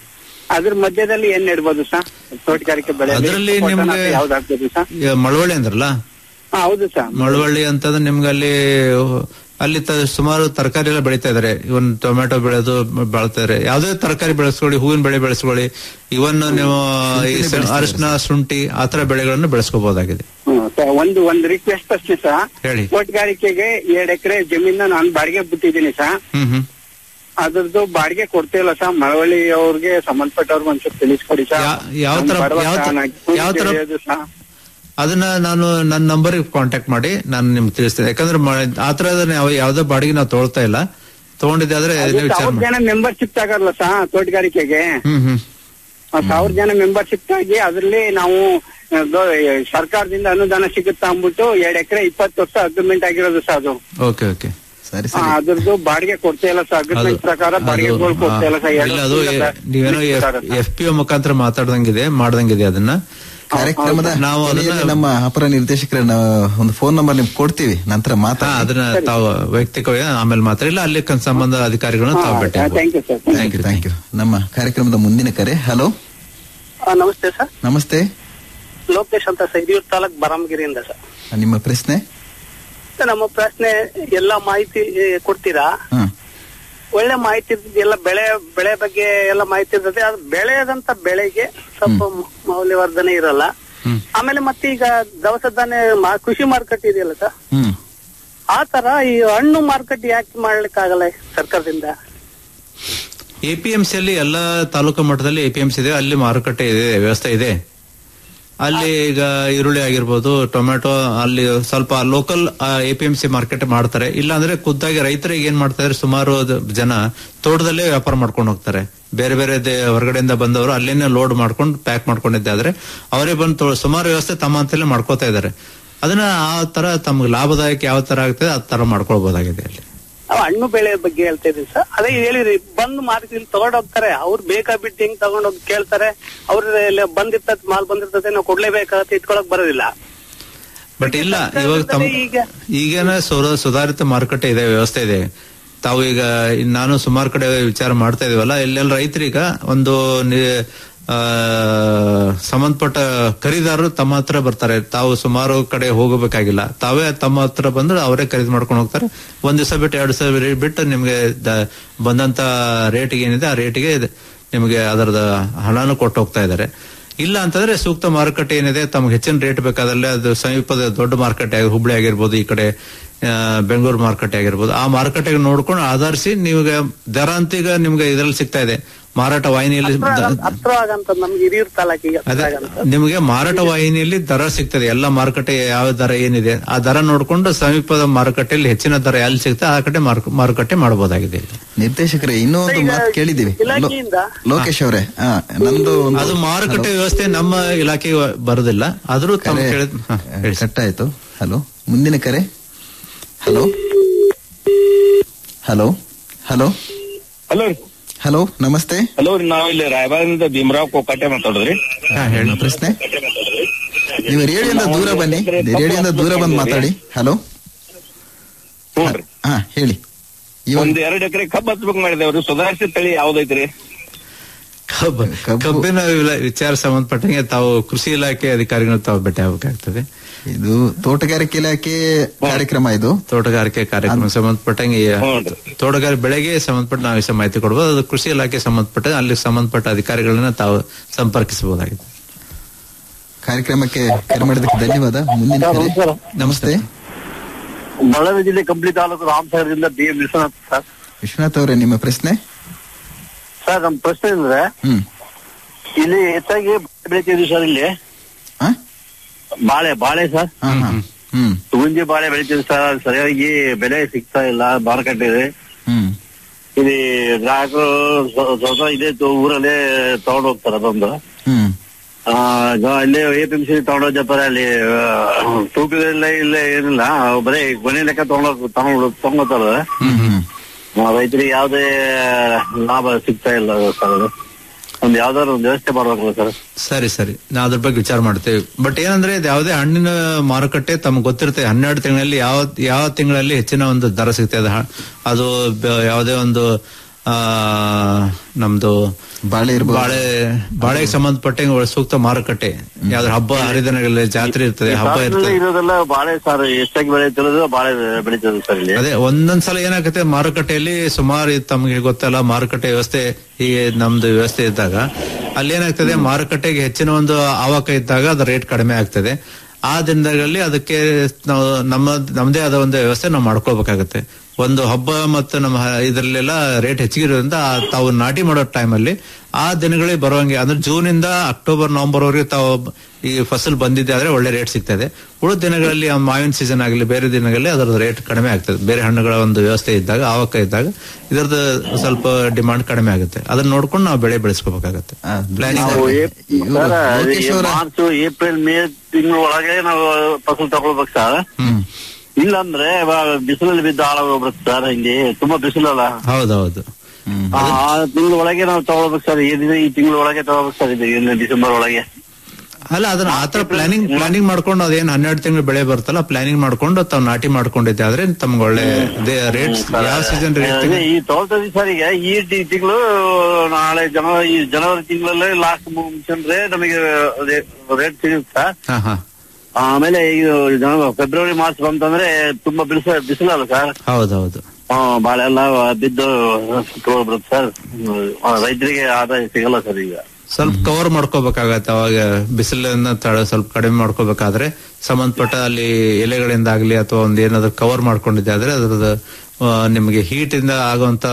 ಅದ್ರ ಮಧ್ಯದಲ್ಲಿ ಏನ್ ನೆಡ್ಬೋದು ಸರ್ ತೋಟಗಾರಿಕೆ ಬೆಳೆ ಅದ್ರಲ್ಲಿ ನಿಮ್ಗೆ ಯಾವ್ದಾಗ್ಬೋದು ಸರ್ ಈಗ ಮಳವಳ್ಳಿ ಅಂದ್ರಲ್ಲ ಹಾ, ಹೌದು ಸರ್ ಮಳವಳ್ಳಿ ಅಂತಂದ್ರೆ ನಿಮ್ಗೆ ಅಲ್ಲಿ ಅಲ್ಲಿ ತ- ಸುಮಾರು ತರಕಾರಿ ಎಲ್ಲ ಬೆಳೀತಾ ಇದಾರೆ ಇವನ್ ಟೊಮೆಟೊ ಬೆಳೆದು ಬೆಳ್ತಾರೆ ಯಾವ್ದೇ ತರಕಾರಿ ಬೆಳೆಸ್ಕೊಳ್ಳಿ ಹೂವಿನ ಬೆಳೆ ಬೆಳೆಸ್ಕೊಳ್ಳಿ ಇವನ್ ನೀವು ಈ ಸ- ಅರಿಶಿನ ಶುಂಠಿ ಆತರ ಬೆಳೆಗಳನ್ನು ಬೆಳೆಸ್ಕೋಬಹುದಾಗಿದೆ ಹ್ಮ್, ಸರ್, ಒಂದು ಒಂದು ರಿಕ್ವೆಸ್ಟ್ ಅಷ್ಟೇ ಸರ್ ಹೇಳಿ ತೋಟಗಾರಿಕೆಗೆ ಎರಡ್ ಎಕರೆ ಜಮೀನ ನಾನು ಬಾಡಿಗೆ ಬಿಟ್ಟಿದ್ದೀನಿ ಸರ್ ಹ್ಮ್ ಹ್ಮ್ ಅದ್ರದ್ದು ಬಾಡಿಗೆ ಕೊಡ್ತಿಲ್ಲ ಸರ್ ಮಳವಳ್ಳಿ ಅವ್ರಿಗೆ ಸಂಬಂಧಪಟ್ಟವ್ರಿಗೆ ಒಂಚೂರು ತಿಳಿಸ್ಕೊಡಿ ಸರ್ ಯಾ- ಯಾವ ತರ- ನಾನು ಬಡವ ಯಾವ ತರ- ಸರ್, ನಾನು ಯಾವ ತರ- ಬೆಳೆಯೋದು ಸರ್. ಅದನ್ನ ನಾನು ನನ್ನ ನಂಬರ್ ಕಾಂಟ್ಯಾಕ್ಟ್ ಮಾಡಿ ನಾನು ನಿಮ್ಗೆ ತಿಳಿಸ್ತೇನೆ ಯಾಕಂದ್ರೆ ಮ- ಆ ತರದ ಯಾವ ಯಾವ್ದೋ ಬಾಡಿಗೆ ನಾವು ತೊಗೊಳ್ತಾ ಇಲ್ಲ ತಗೊಂಡಿದ್ದೆ ಆದ್ರೆ ಅದು ನೀವು ವಿಚಾರ ಸಾವಿರ ಮಾಡಿ ಜನ ಮೆಂಬರ್ಶಿಪ್ ತಗಲ್ಲ ಸರ್ ತೋಟಗಾರಿಕೆಗೆ ಹ್ಮ್ ಹ್ಮ್ ಆ ಸಾವಿರ ಜನ ಮೆಂಬರ್ಶಿಪ್ ಆಗಿ ಅದ್ರಲ್ಲಿ ನಾವು ಆ, ಗೋ- ಸರ್ಕಾರದಿಂದ ಅನುದಾನ ಸಿಗುತ್ತಾ ಅಂದ್ಬಿಟ್ಟು ಎರಡ್ ಎಕರೆ ಇಪ್ಪತ್ತು ವರ್ಷ ಅಗ್ರಿಮೆಂಟ್ ಆಗಿರೋದು ಸರ್ ಅದು ಓಕೆ ಓಕೆ ಸರಿ ಆ, ಅದ್ರದ್ದು ಬಾಡಿಗೆ ಕೊಡ್ತಾ ಇಲ್ಲ ಸರ್ ಅಗ್ರಿಮೆಂಟ್ ಪ್ರಕಾರ ಬಾಡಿಗೆಗಳು ಕೊಡ್ತಾ ಇಲ್ಲ ಸರ್ ಇಲ್ಲ ಅದು ನೀವೇನೋ ಎಫ್ ಪಿ ಒ ಮುಖಾಂತರ ಮಾತಾಡ್ದಂಗಿದೆ ಮಾಡ್ದಂಗಿದೆ ಅದನ್ನ ಕಾರ್ಯಕ್ರಮದ ನಾವು ಅದನ್ನ ಕೊನೆಯಲ್ಲಿ ನಮ್ಮ ಅಪರ ನಿರ್ದೇಶಕರ ಒಂದು ಫೋನ್ ನಂಬರ್ ನಿಮ್ಗೆ ಕೊಡ್ತೀವಿ ನಂತರ ಹಾ, ಮಾತಾಡಿ ಅದನ್ನ ತಾವು ವೈಯಕ್ತಿಕವಾಗಿ ಆಮೇಲೆ ಮಾತಾಡಿಲ್ಲ ಅಲ್ಲಿ ಕನ್- ಸಂಬಂಧ ಅಧಿಕಾರಿಗಳನ್ನ ತಾವು ಭೇಟಿ ಆಗ್ಬೋದು. Thank you sir thank you thank you ನಮ್ಮ ಕಾರ್ಯಕ್ರಮದ ಮುಂದಿನ ಕರೆ ಹಲೋ ನಮಸ್ತೆ ಸರ್ ನಮಸ್ತೆ ಲೋಕೇಶ್ ಅಂತ ಸರ್ ಹಿರಿಯೂರು ತಾಲೂಕ್ ಬರಮಗಿರಿಯಿಂದ ಸರ್ ನಿಮ್ಮ ಪ್ರಶ್ನೆ ಸರ್, ನಮ್ಮ ಪ್ರಶ್ನೆ ಎಲ್ಲ ಮಾಹಿತಿ ಏ, ಕೊಡ್ತೀರಾ ಹ್ಮ್ ಒಳ್ಳೆ ಮಾಹಿತಿ ಇರ್ತದೆ, ಎಲ್ಲ ಬೆಳೆ ಬೆಳೆ ಬಗ್ಗೆ ಎಲ್ಲ ಮಾಹಿತಿ ಇರ್ತದೆ ಅದು ಬೆಳೆಯದಂತ ಬೆಳೆಗೆ ಸ್ವಲ್ಪ ಮ- ಮೌಲ್ಯವರ್ಧನೆ ಇರಲ್ಲ ಆಮೇಲೆ ಮತ್ತೆ ಈಗ ದವಸ ಧಾನ್ಯ ಮಾ- ಕೃಷಿ ಮಾರುಕಟ್ಟೆ ಇದೆಯಲ್ಲ ಸರ್ ಹ್ಮ್ ಆ ತರ ಈ ಹಣ್ಣು ಮಾರುಕಟ್ಟೆ ಯಾಕೆ ಮಾಡ್ಲಿಕ್ಕಾಗಲ್ಲ ಸರ್ಕಾರದಿಂದ ಎಪಿಎಂಸಿ ಅಲ್ಲಿ ಎಲ್ಲ ತಾಲೂಕು ಮಟ್ಟದಲ್ಲಿ ಎಪಿಎಂಸಿ ಇದೆ ಅಲ್ಲಿ ಮಾರುಕಟ್ಟೆ ಇದೆ ವ್ಯವಸ್ಥೆ ಇದೆ ಅಲ್ಲಿ ಈಗ ಈರುಳ್ಳಿ ಆಗಿರ್ಬೋದು ಟೊಮೆಟೊ ಅಲ್ಲಿ ಸ್ವಲ್ಪ ಲೋಕಲ್ ಎಪಿಎಂಸಿ ಮಾರ್ಕೆಟ್ ಮಾಡ್ತಾರೆ ಇಲ್ಲ ಅಂದ್ರೆ ಖುದ್ದಾಗಿ ರೈತರಿಗೆ ಏನ್ ಮಾಡ್ತಾ ಇದ್ರೆ ಸುಮಾರು ದ- ಜನ ತೋಟದಲ್ಲೇ ವ್ಯಾಪಾರ ಮಾಡ್ಕೊಂಡು ಹೋಗ್ತಾರೆ ಬೇರೆ ಬೇರೆ ದೇ- ಹೊರಗಡೆಯಿಂದ ಬಂದವರು ಅಲ್ಲೇನೆ ಲೋಡ್ ಮಾಡ್ಕೊಂಡು ಪ್ಯಾಕ್ ಮಾಡ್ಕೊಂಡಿದ್ದೆ ಆದ್ರೆ ಅವರೇ ಬಂದು ತೋ- ಸುಮಾರು ವ್ಯವಸ್ಥೆ ತಮ್ಮ ಅಂತಲೇ ಮಾಡ್ಕೋತಾ ಇದ್ದಾರೆ ಅದನ್ನ ಆ ತರ ತಮ್ಗೆ ಲಾಭದಾಯಕ ಯಾವ ತರ ಆಗ್ತದೆ ಆ ತರ ಮಾಡ್ಕೊಳ್ಬಹುದಾಗಿದೆ ಅಲ್ಲಿ ನಾವು ಹಣ್ಣು ಬೆಳೆ ಬಗ್ಗೆ ಹೇಳ್ತಾ ಇದೀವಿ ಸರ್ ಅದೇ ಹೇಳಿದ್ರಿ ಬಂದು ಮಾರ್ಕೆಟ್ ತಗೊಂಡ್ ಹೋಗ್ತಾರೆ ಅವ್ರು ಬೇಕಾ ಬಿಟ್ಟು ಹಿಂಗ್ ತಗೊಂಡೋಗಿ ಕೇಳ್ತಾರೆ ಅವ್ರ ಬಂದಿರ್ತದ ಮಾಲ್ ಬಂದಿರ್ತದೆ ನಾವು ಕೊಡ್ಲೇಬೇಕಾಗತ್ತೆ ಇಟ್ಕೊಳಕ್ ಬರೋದಿಲ್ಲ ಬಟ್ ಇಲ್ಲ ಇವಾಗ ತಮ್ಮ ಈಗ ಈಗೇನ ಸುರ- ಸುಧಾರಿತ ಮಾರುಕಟ್ಟೆ ಇದೆ ವ್ಯವಸ್ಥೆ ಇದೆ ತಾವು ಈಗ ಇನ್ ನಾನು ಸುಮಾರು ಕಡೆ ವಿಚಾರ ಮಾಡ್ತಾ ಇದೀವಲ್ಲ ಇಲ್ಲೆಲ್ಲ ರೈತರೀಗ ಒಂದು ನಿ- ಆ, ಸಂಬಂಧಪಟ್ಟ ಖರೀದಾರರು ತಮ್ಮ ಹತ್ರ ಬರ್ತಾರೆ ತಾವು ಸುಮಾರು ಕಡೆ ಹೋಗಬೇಕಾಗಿಲ್ಲ ತಾವೇ ತಮ್ಮ ಹತ್ರ ಬಂದ್ರೆ ಅವರೇ ಖರೀದಿ ಮಾಡ್ಕೊಂಡು ಹೋಗ್ತಾರೆ ಒಂದ್ ದಿವಸ ಬಿಟ್ಟು ಎರಡು ದಿವಸ ಬಿಟ್ಟು ನಿಮ್ಗೆ ದ- ಬಂದಂತ ರೇಟಿಗೆ ಏನಿದೆ ಆ ರೇಟಿಗೆ ನಿಮಗೆ ಅದರದ ಹಣನು ಕೊಟ್ಟು ಹೋಗ್ತಾ ಇದ್ದಾರೆ ಇಲ್ಲ ಅಂತಂದ್ರೆ ಸೂಕ್ತ ಮಾರುಕಟ್ಟೆ ಏನಿದೆ ತಮ್ಗೆ ಹೆಚ್ಚಿನ ರೇಟ್ ಬೇಕಾದಲ್ಲಿ ಅದು ಸಮೀಪದ ದೊಡ್ಡ ಮಾರುಕಟ್ಟೆ ಆಗಿ- ಹುಬ್ಳಿ ಆಗಿರ್ಬೋದು ಈ ಕಡೆ ಆ, ಬೆಂಗಳೂರು ಮಾರುಕಟ್ಟೆ ಆಗಿರ್ಬೋದು ಆ ಮಾರುಕಟ್ಟೆಗೆ ನೋಡ್ಕೊಂಡು ಆಧರಿಸಿ ನಿಮಗೆ ದರ ಅಂತ ಈಗ ನಿಮ್ಗೆ ಇದ್ರಲ್ಲಿ ಸಿಗ್ತಾ ಇದೆ ಮಾರಾಟ ವಾಹಿನಿಯಲ್ಲಿ ದ- ಹತ್ರ ಆಗಂತ ನಮ್ಗೆ ಹಿರಿಯೂರು ತಾಲೂಕಿಗೆ ಹತ್ರ ಅದೇ ಆಗಂತ ನಿಮಗೆ ಮಾರಾಟ ವಾಹಿನಿಯಲ್ಲಿ ದರ ಸಿಗ್ತದೆ ಎಲ್ಲ ಮಾರುಕಟ್ಟೆ ಯಾವ ದರ ಏನಿದೆ ಆ ದರ ನೋಡ್ಕೊಂಡು ಸಮೀಪದ ಮಾರುಕಟ್ಟೆಯಲ್ಲಿ ಹೆಚ್ಚಿನ ದರ ಎಲ್ಲಿ ಸಿಗ್ತದೆ ಆ ಕಡೆ ಮಾರು- ಮಾರುಕಟ್ಟೆ ಮಾಡಬಹುದಾಗಿದೆ ನಿರ್ದೇಶಕರೇ ಇನ್ನೂ ಒಂದು ಮಾತು ಕೇಳಿದೀವಿ ಲೋ- ಇಲಾಖೆಯಿಂದ ಲೋಕೇಶ್ ಅವರೇ ಆ, ನಂದು ಒಂದು- ಅದು ಮಾರುಕಟ್ಟೆ ವ್ಯವಸ್ಥೆ ನಮ್ಮ ಇಲಾಖೆಗೆ ಬರೋದಿಲ್ಲ ಆದ್ರೂ ತಾವು ಕರೆ ಕೇಳಿದ್ ಹಾ, ಹೇಳಿ ಸರ್. ಕಟ್ಟಾಯ್ತು ಹಲೋ ಮುಂದಿನ ಕರೆ hello hello hello hello hello ನಮಸ್ತೆ ಹಲೋ ರೀ ನಾವು ಇಲ್ಲಿ ರಾಯಬಾಗದಿಂದ ಭೀಮರಾವ್ ಕೋಕಾಟೆ ಮಾತಾಡೋದ್ರಿ ನಿಮ್ಮ ಪ್ರಶ್ನೆ ನೀವು ರೇಡಿಯೋದಿಂದ ದೂರ ಬನ್ನಿ ರೇಡಿಯೋದಿಂದ ದೂರ ಬಂದು ಮಾತಾಡಿ ಹಲೋ ಹ್ಞೂನ್ರಿ ಹಾ ಹೇಳಿ ಒಂದ್ ಎರಡ್ ಎಕರೆ ಕಬ್ಬ್ ಹಚ್ಬೇಕು ಮಾಡಿದೇವ್ರಿ ಸುಧಾರಿಸಿದ ತಳಿ ಯಾವ್ದೈತ್ರಿ ಕಬ್ಬು ಕಬ್ಬಿನ ವಿಲ- ವಿಚಾರ ಸಂಬಂಧಪಟ್ಟಂಗೆ ತಾವು ಕೃಷಿ ಇಲಾಖೆ ಅಧಿಕಾರಿಗಳು ತಾವು ಭೇಟಿ ಆಗಬೇಕಾಗ್ತದೆ ಇದು ತೋಟಗಾರಿಕೆ ಇಲಾಖೆ ಕಾರ್ಯಕ್ರಮ ಇದು ತೋಟಗಾರಿಕೆ ಕಾರ್ಯಕ್ರಮ ಸಂಬಂಧಪಟ್ಟಂಗೆ ಈ ತೋಟಗಾರಿಕೆ ಬೆಳೆಗೆ ಸಂಬಂಧಪಟ್ಟ ನಾವು ವಿಷಯ ಮಾಹಿತಿ ಕೊಡ್ಬೋದು ಅದು ಕೃಷಿ ಇಲಾಖೆ ಸಂಬಂಧಪಟ್ಟ ಅಲ್ಲಿ ಸಂಬಂಧಪಟ್ಟ ಅಧಿಕಾರಿಗಳನ್ನ ತಾವು ಸಂಪರ್ಕಿಸಬಹುದಾಗಿದೆ ಕಾರ್ಯಕ್ರಮಕ್ಕೆ ಕರೆ ಮಾಡಿದ್ದಕ್ಕೆ ಧನ್ಯವಾದ ಮುಂದಿನ ಕರೆ ನಮಸ್ತೆ ಬಳ್ಳಾರಿ ಜಿಲ್ಲೆ ಕಂಪ್ಲಿ ತಾಲೂಕು ರಾಮಸಾಗರದಿಂದ B M Vishwanath sir Vishwanath ಅವರೇ ನಿಮ್ಮ ಪ್ರಶ್ನೆ ಸರ್ ನಮ್ಮ ಪ್ರಶ್ನೆ ಅಂದ್ರೆ ಹ್ಮ್ ಇಲ್ಲಿ ಹೆಚ್ಚಾಗಿ ಬಾಳೆ ಬೆಳಿತೀವಿ ಸರ್ ಇಲ್ಲಿ ಆ? ಬಾಳೆ ಬಾಳೆ ಸರ್ ಹಾ ಹಾ ಹ್ಮ್ ಸುಗಂಧಿ ಬಾಳೆ ಬೆಳಿತೀವಿ ಸರ್ ಅದು ಸರಿಯಾಗಿ ಬೆಲೆ ಸಿಗ್ತಾ ಇಲ್ಲ ಮಾರುಕಟ್ಟೆ ಇದೆ ಹ್ಮ್ ಇಲ್ಲಿ ಗ್ರಾಹಕರು ಸ್ವ- ಸ್ವತಃ ಇದೇ ತು- ಊರಲ್ಲೇ ತಗೊಂಡು ಹೋಗ್ತಾರೆ ಅದೊಂದು ಹ್ಮ್ ಆ, ಈಗ ಇಲ್ಲಿ ಎ ಪಿ ಎಂ ಸಿ ತಗೊಂಡೋಗ್ತಾರೆ ಅಲ್ಲಿ ಆ, ತೂಕದಲ್ಲ ಇಲ್ಲ ಏನಿಲ್ಲ ಬರೀ ಕೊನೆ ಲೆಕ್ಕ ತಗೊಂಡೋಗ್ ತಗೊಂಡ್ ತಗೊಂಡ್ತಾರೆ ಹ್ಮ್ ಹ್ಮ್ ರೈತರಿಗೆ ಯಾವುದೇ ಲಾಭ ಸಿಗ್ತಾ ಇಲ್ಲ ಸರ್ ಅದು ಒಂದು ಯಾವ್ದಾದ್ರು ಒಂದು ವ್ಯವಸ್ಥೆ ಮಾಡ್ಬೇಕಲ್ಲ ಸರ್ ಸರಿ ಸರಿ ನಾವು ಅದ್ರ ಬಗ್ಗೆ ವಿಚಾರ ಮಾಡ್ತೇವೆ ಬಟ್ ಏನಂದ್ರೆ ಇದು ಯಾವುದೇ ಹಣ್ಣಿನ ಮಾರುಕಟ್ಟೆ ತಮ್ಗೆ ಗೊತ್ತಿರುತ್ತೆ ಹನ್ನೆರಡು ತಿಂಗಳಲ್ಲಿ ಯಾವ ಯಾವ ತಿಂಗಳಲ್ಲಿ ಹೆಚ್ಚಿನ ಒಂದು ದರ ಸಿಗ್ತದೆ ಹ- ಅದು ಬ- ಯಾವುದೇ ಒಂದು ಆ ನಮ್ದು ಬಾಳೆ ಇರ್ಬೋದು. ಬಾಳೆ ಬಾಳೆಗೆ ಸಂಬಂಧಪಟ್ಟಂಗೆ ಒಳ್ಳೆ ಸೂಕ್ತ ಮಾರುಕಟ್ಟೆ ಯಾವ್ದಾದ್ರು ಹಬ್ಬ ಹರಿದಿನಗಳಲ್ಲಿ ಜಾತ್ರೆ ಇರ್ತದೆ ಹಬ್ಬ ಇರ್ತದೆ ಇರೋದೆಲ್ಲ ಬಾಳೆ ಸರ್ ಎಷ್ಟಾಗಿ ಬೆಳೆಯುತ್ತಿರೋದು ಬಾಳೆ ಬೆಳೀತದೆ ಸರ್ ಇಲ್ಲಿ ಅದೇ ಒಂದೊಂದ್ಸಲ ಏನಾಗುತ್ತೆ ಮಾರುಕಟ್ಟೆಯಲ್ಲಿ ಸುಮಾರು ಇದು ತಮಗೆ ಗೊತ್ತಲ್ಲ ಮಾರುಕಟ್ಟೆ ವ್ಯವಸ್ಥೆ ಹೀಗೆ ನಮ್ದು ವ್ಯವಸ್ಥೆ ಇದ್ದಾಗ ಅಲ್ಲಿ ಏನಾಗ್ತದೆ ಮಾರುಕಟ್ಟೆಗೆ ಹೆಚ್ಚಿನ ಒಂದು ಆವಕ ಇದ್ದಾಗ ಅದ್ರ ರೇಟ್ ಕಡಿಮೆ ಆಗ್ತದೆ ಆ ದಿನದಲ್ಲಿ ಅದಕ್ಕೆ ನಾವು ನಮ್ಮ ನಮ್ಮದೇ ಆದ ಒಂದು ವ್ಯವಸ್ಥೆ ನಾವು ಮಾಡ್ಕೋಬೇಕಾಗತ್ತೆ ಒಂದು ಹಬ್ಬ ಮತ್ತು ನಮ್ಮ ಹ- ಇದ್ರಲ್ಲೆಲ್ಲ ರೇಟ್ ಹೆಚ್ಚಿಗೆ ಇರೋದ್ರಿಂದ ಆ ತಾವು ನಾಟಿ ಮಾಡೋ ಟೈಮಲ್ಲಿ ಆ ದಿನಗಳಿಗೆ ಬರುವಂಗೆ ಅಂದ್ರೆ ಜೂನ್ ಇಂದ ಅಕ್ಟೋಬರ್ ನವೆಂಬರ್ ವರೆಗೆ ತಾವು ಈ ಫಸಲ್ ಬಂದಿದೆ ಆದ್ರೆ ಒಳ್ಳೆ ರೇಟ್ ಸಿಗ್ತದೆ ಉಳಿದ ದಿನಗಳಲ್ಲಿ ಆ ಮಾವಿನ ಸೀಸನ್ ಆಗಲಿ ಬೇರೆ ದಿನಗಳಲ್ಲಿ ಅದರ ರೇಟ್ ಕಡಿಮೆ ಆಗ್ತದೆ ಬೇರೆ ಹಣ್ಣುಗಳ ಒಂದು ವ್ಯವಸ್ಥೆ ಇದ್ದಾಗ ಆವಕ ಇದ್ದಾಗ ಇದರದ್ದು ಸ್ವಲ್ಪ ಡಿಮಾಂಡ್ ಕಡಿಮೆ ಆಗುತ್ತೆ ಅದನ್ನ ನೋಡ್ಕೊಂಡು ನಾವು ಬೆಳೆ ಬೆಳೆಸ್ಕೋಬೇಕಾಗತ್ತೆ ಪ್ಲಾನಿಂಗ್ ನಾವು ಏಪ್- ಸರ್, ಈ ಮಾರ್ಚ್ ಏಪ್ರಿಲ್ ಮೇ ತಿಂಗಳ ಒಳಗೆ ನಾವು ಫಸಲ್ ತಗೊಳ್ಬೇಕು ಸರ್ ಇಲ್ಲಾಂದ್ರೆ ಇವಾಗ ಬಿಸಿಲಲ್ಲಿ ಬಿದ್ದು ಹಾಳಾಗೋಗ್ಬಿಡುತ್ತೆ ಸರ್ ಹಿಂಗೆ ತುಂಬಾ ಬಿಸಿಲಲ್ಲ ಹೌದೌದು ಆ ತಿಂಗಳ ಒಳಗೆ ನಾವು ತಗೊಳ್ಬೇಕು ಸರ್ ಏನಿದೆ ಈ ತಿಂಗಳ ಒಳಗೆ ತಗೊಳ್ಬೇಕು ಸರ್ ಇದು ಇನ್ನು ಡಿಸೆಂಬರ್ ಒಳಗೆ ಅಲ್ಲ ಅದನ್ನ ಆತರ ಪ್ಲಾನಿಂಗ್ ಪ್ಲಾನಿಂಗ್ ಮಾಡ್ಕೊಂಡು ಅದೇನ್ ಹನ್ನೆರಡು ತಿಂಗಳು ಬೆಳೆ ಬರ್ತಲ್ಲ ಪ್ಲಾನಿಂಗ್ ಮಾಡ್ಕೊಂಡು ತಾವು ನಾಟಿ ಮಾಡ್ಕೊಂಡಿದ್ದೆ ಆದ್ರೆ ತಮ್ಗೆ ಒಳ್ಳೆ ರೇಟ್ ಯಾವ ಸೀಸನ್ ರೇಟ್ ಅದೇ ಈ ತಗೊಳ್ತದೆ ಸರ್ ಈಗ ಈ ತಿಂಗಳು ನಾಳೆ ಜನವರಿ ಈ ಜನವರಿ ತಿಂಗಳಲ್ಲೇ ಲಾಸ್ಟ್ ಮುಗಿಸಿದ್ರೆ ನಮಗೆ ರೇಟ್ ಸಿಗುತ್ತೆ ಸರ್ ಹಾ ಹಾ ಆಮೇಲೆ ಈಗ ಜನವರಿ ಫೆಬ್ರವರಿ ಮಾರ್ಚ್ ಬಂತಂದ್ರೆ ತುಂಬಾ ಬಿಸಿಲು ಬಿಸಿಲಲ್ಲ ಸರ್ ಹೌದೌದು ಆ, ಬಾಳೆ ಎಲ್ಲ ಬಿದ್ದು ಬರುತ್ತೆ ಸರ್ ಆ, ರೈತರಿಗೆ ಆದಾಯ ಸಿಗಲ್ಲ ಸರ್ ಈಗ ಸ್ವಲ್ಪ ಕವರ್ ಮಾಡ್ಕೋಬೇಕಾಗತ್ತೆ ಅವಾಗ ಬಿಸಿಲನ್ನ ತಡ ಸ್ವಲ್ಪ ಕಡಿಮೆ ಮಾಡ್ಕೋಬೇಕಾದ್ರೆ ಸಂಬಂಧಪಟ್ಟ ಅಲ್ಲಿ ಎಲೆಗಳಿಂದ ಆಗ್ಲಿ ಅಥವಾ ಒಂದ್ ಏನಾದ್ರು ಕವರ್ ಮಾಡ್ಕೊಂಡಿದ್ದೆ ಆದ್ರೆ ಅದ್ರದ್ದು ಆ, ನಿಮಗೆ ಹೀಟ್ ಇಂದ ಆಗುವಂತ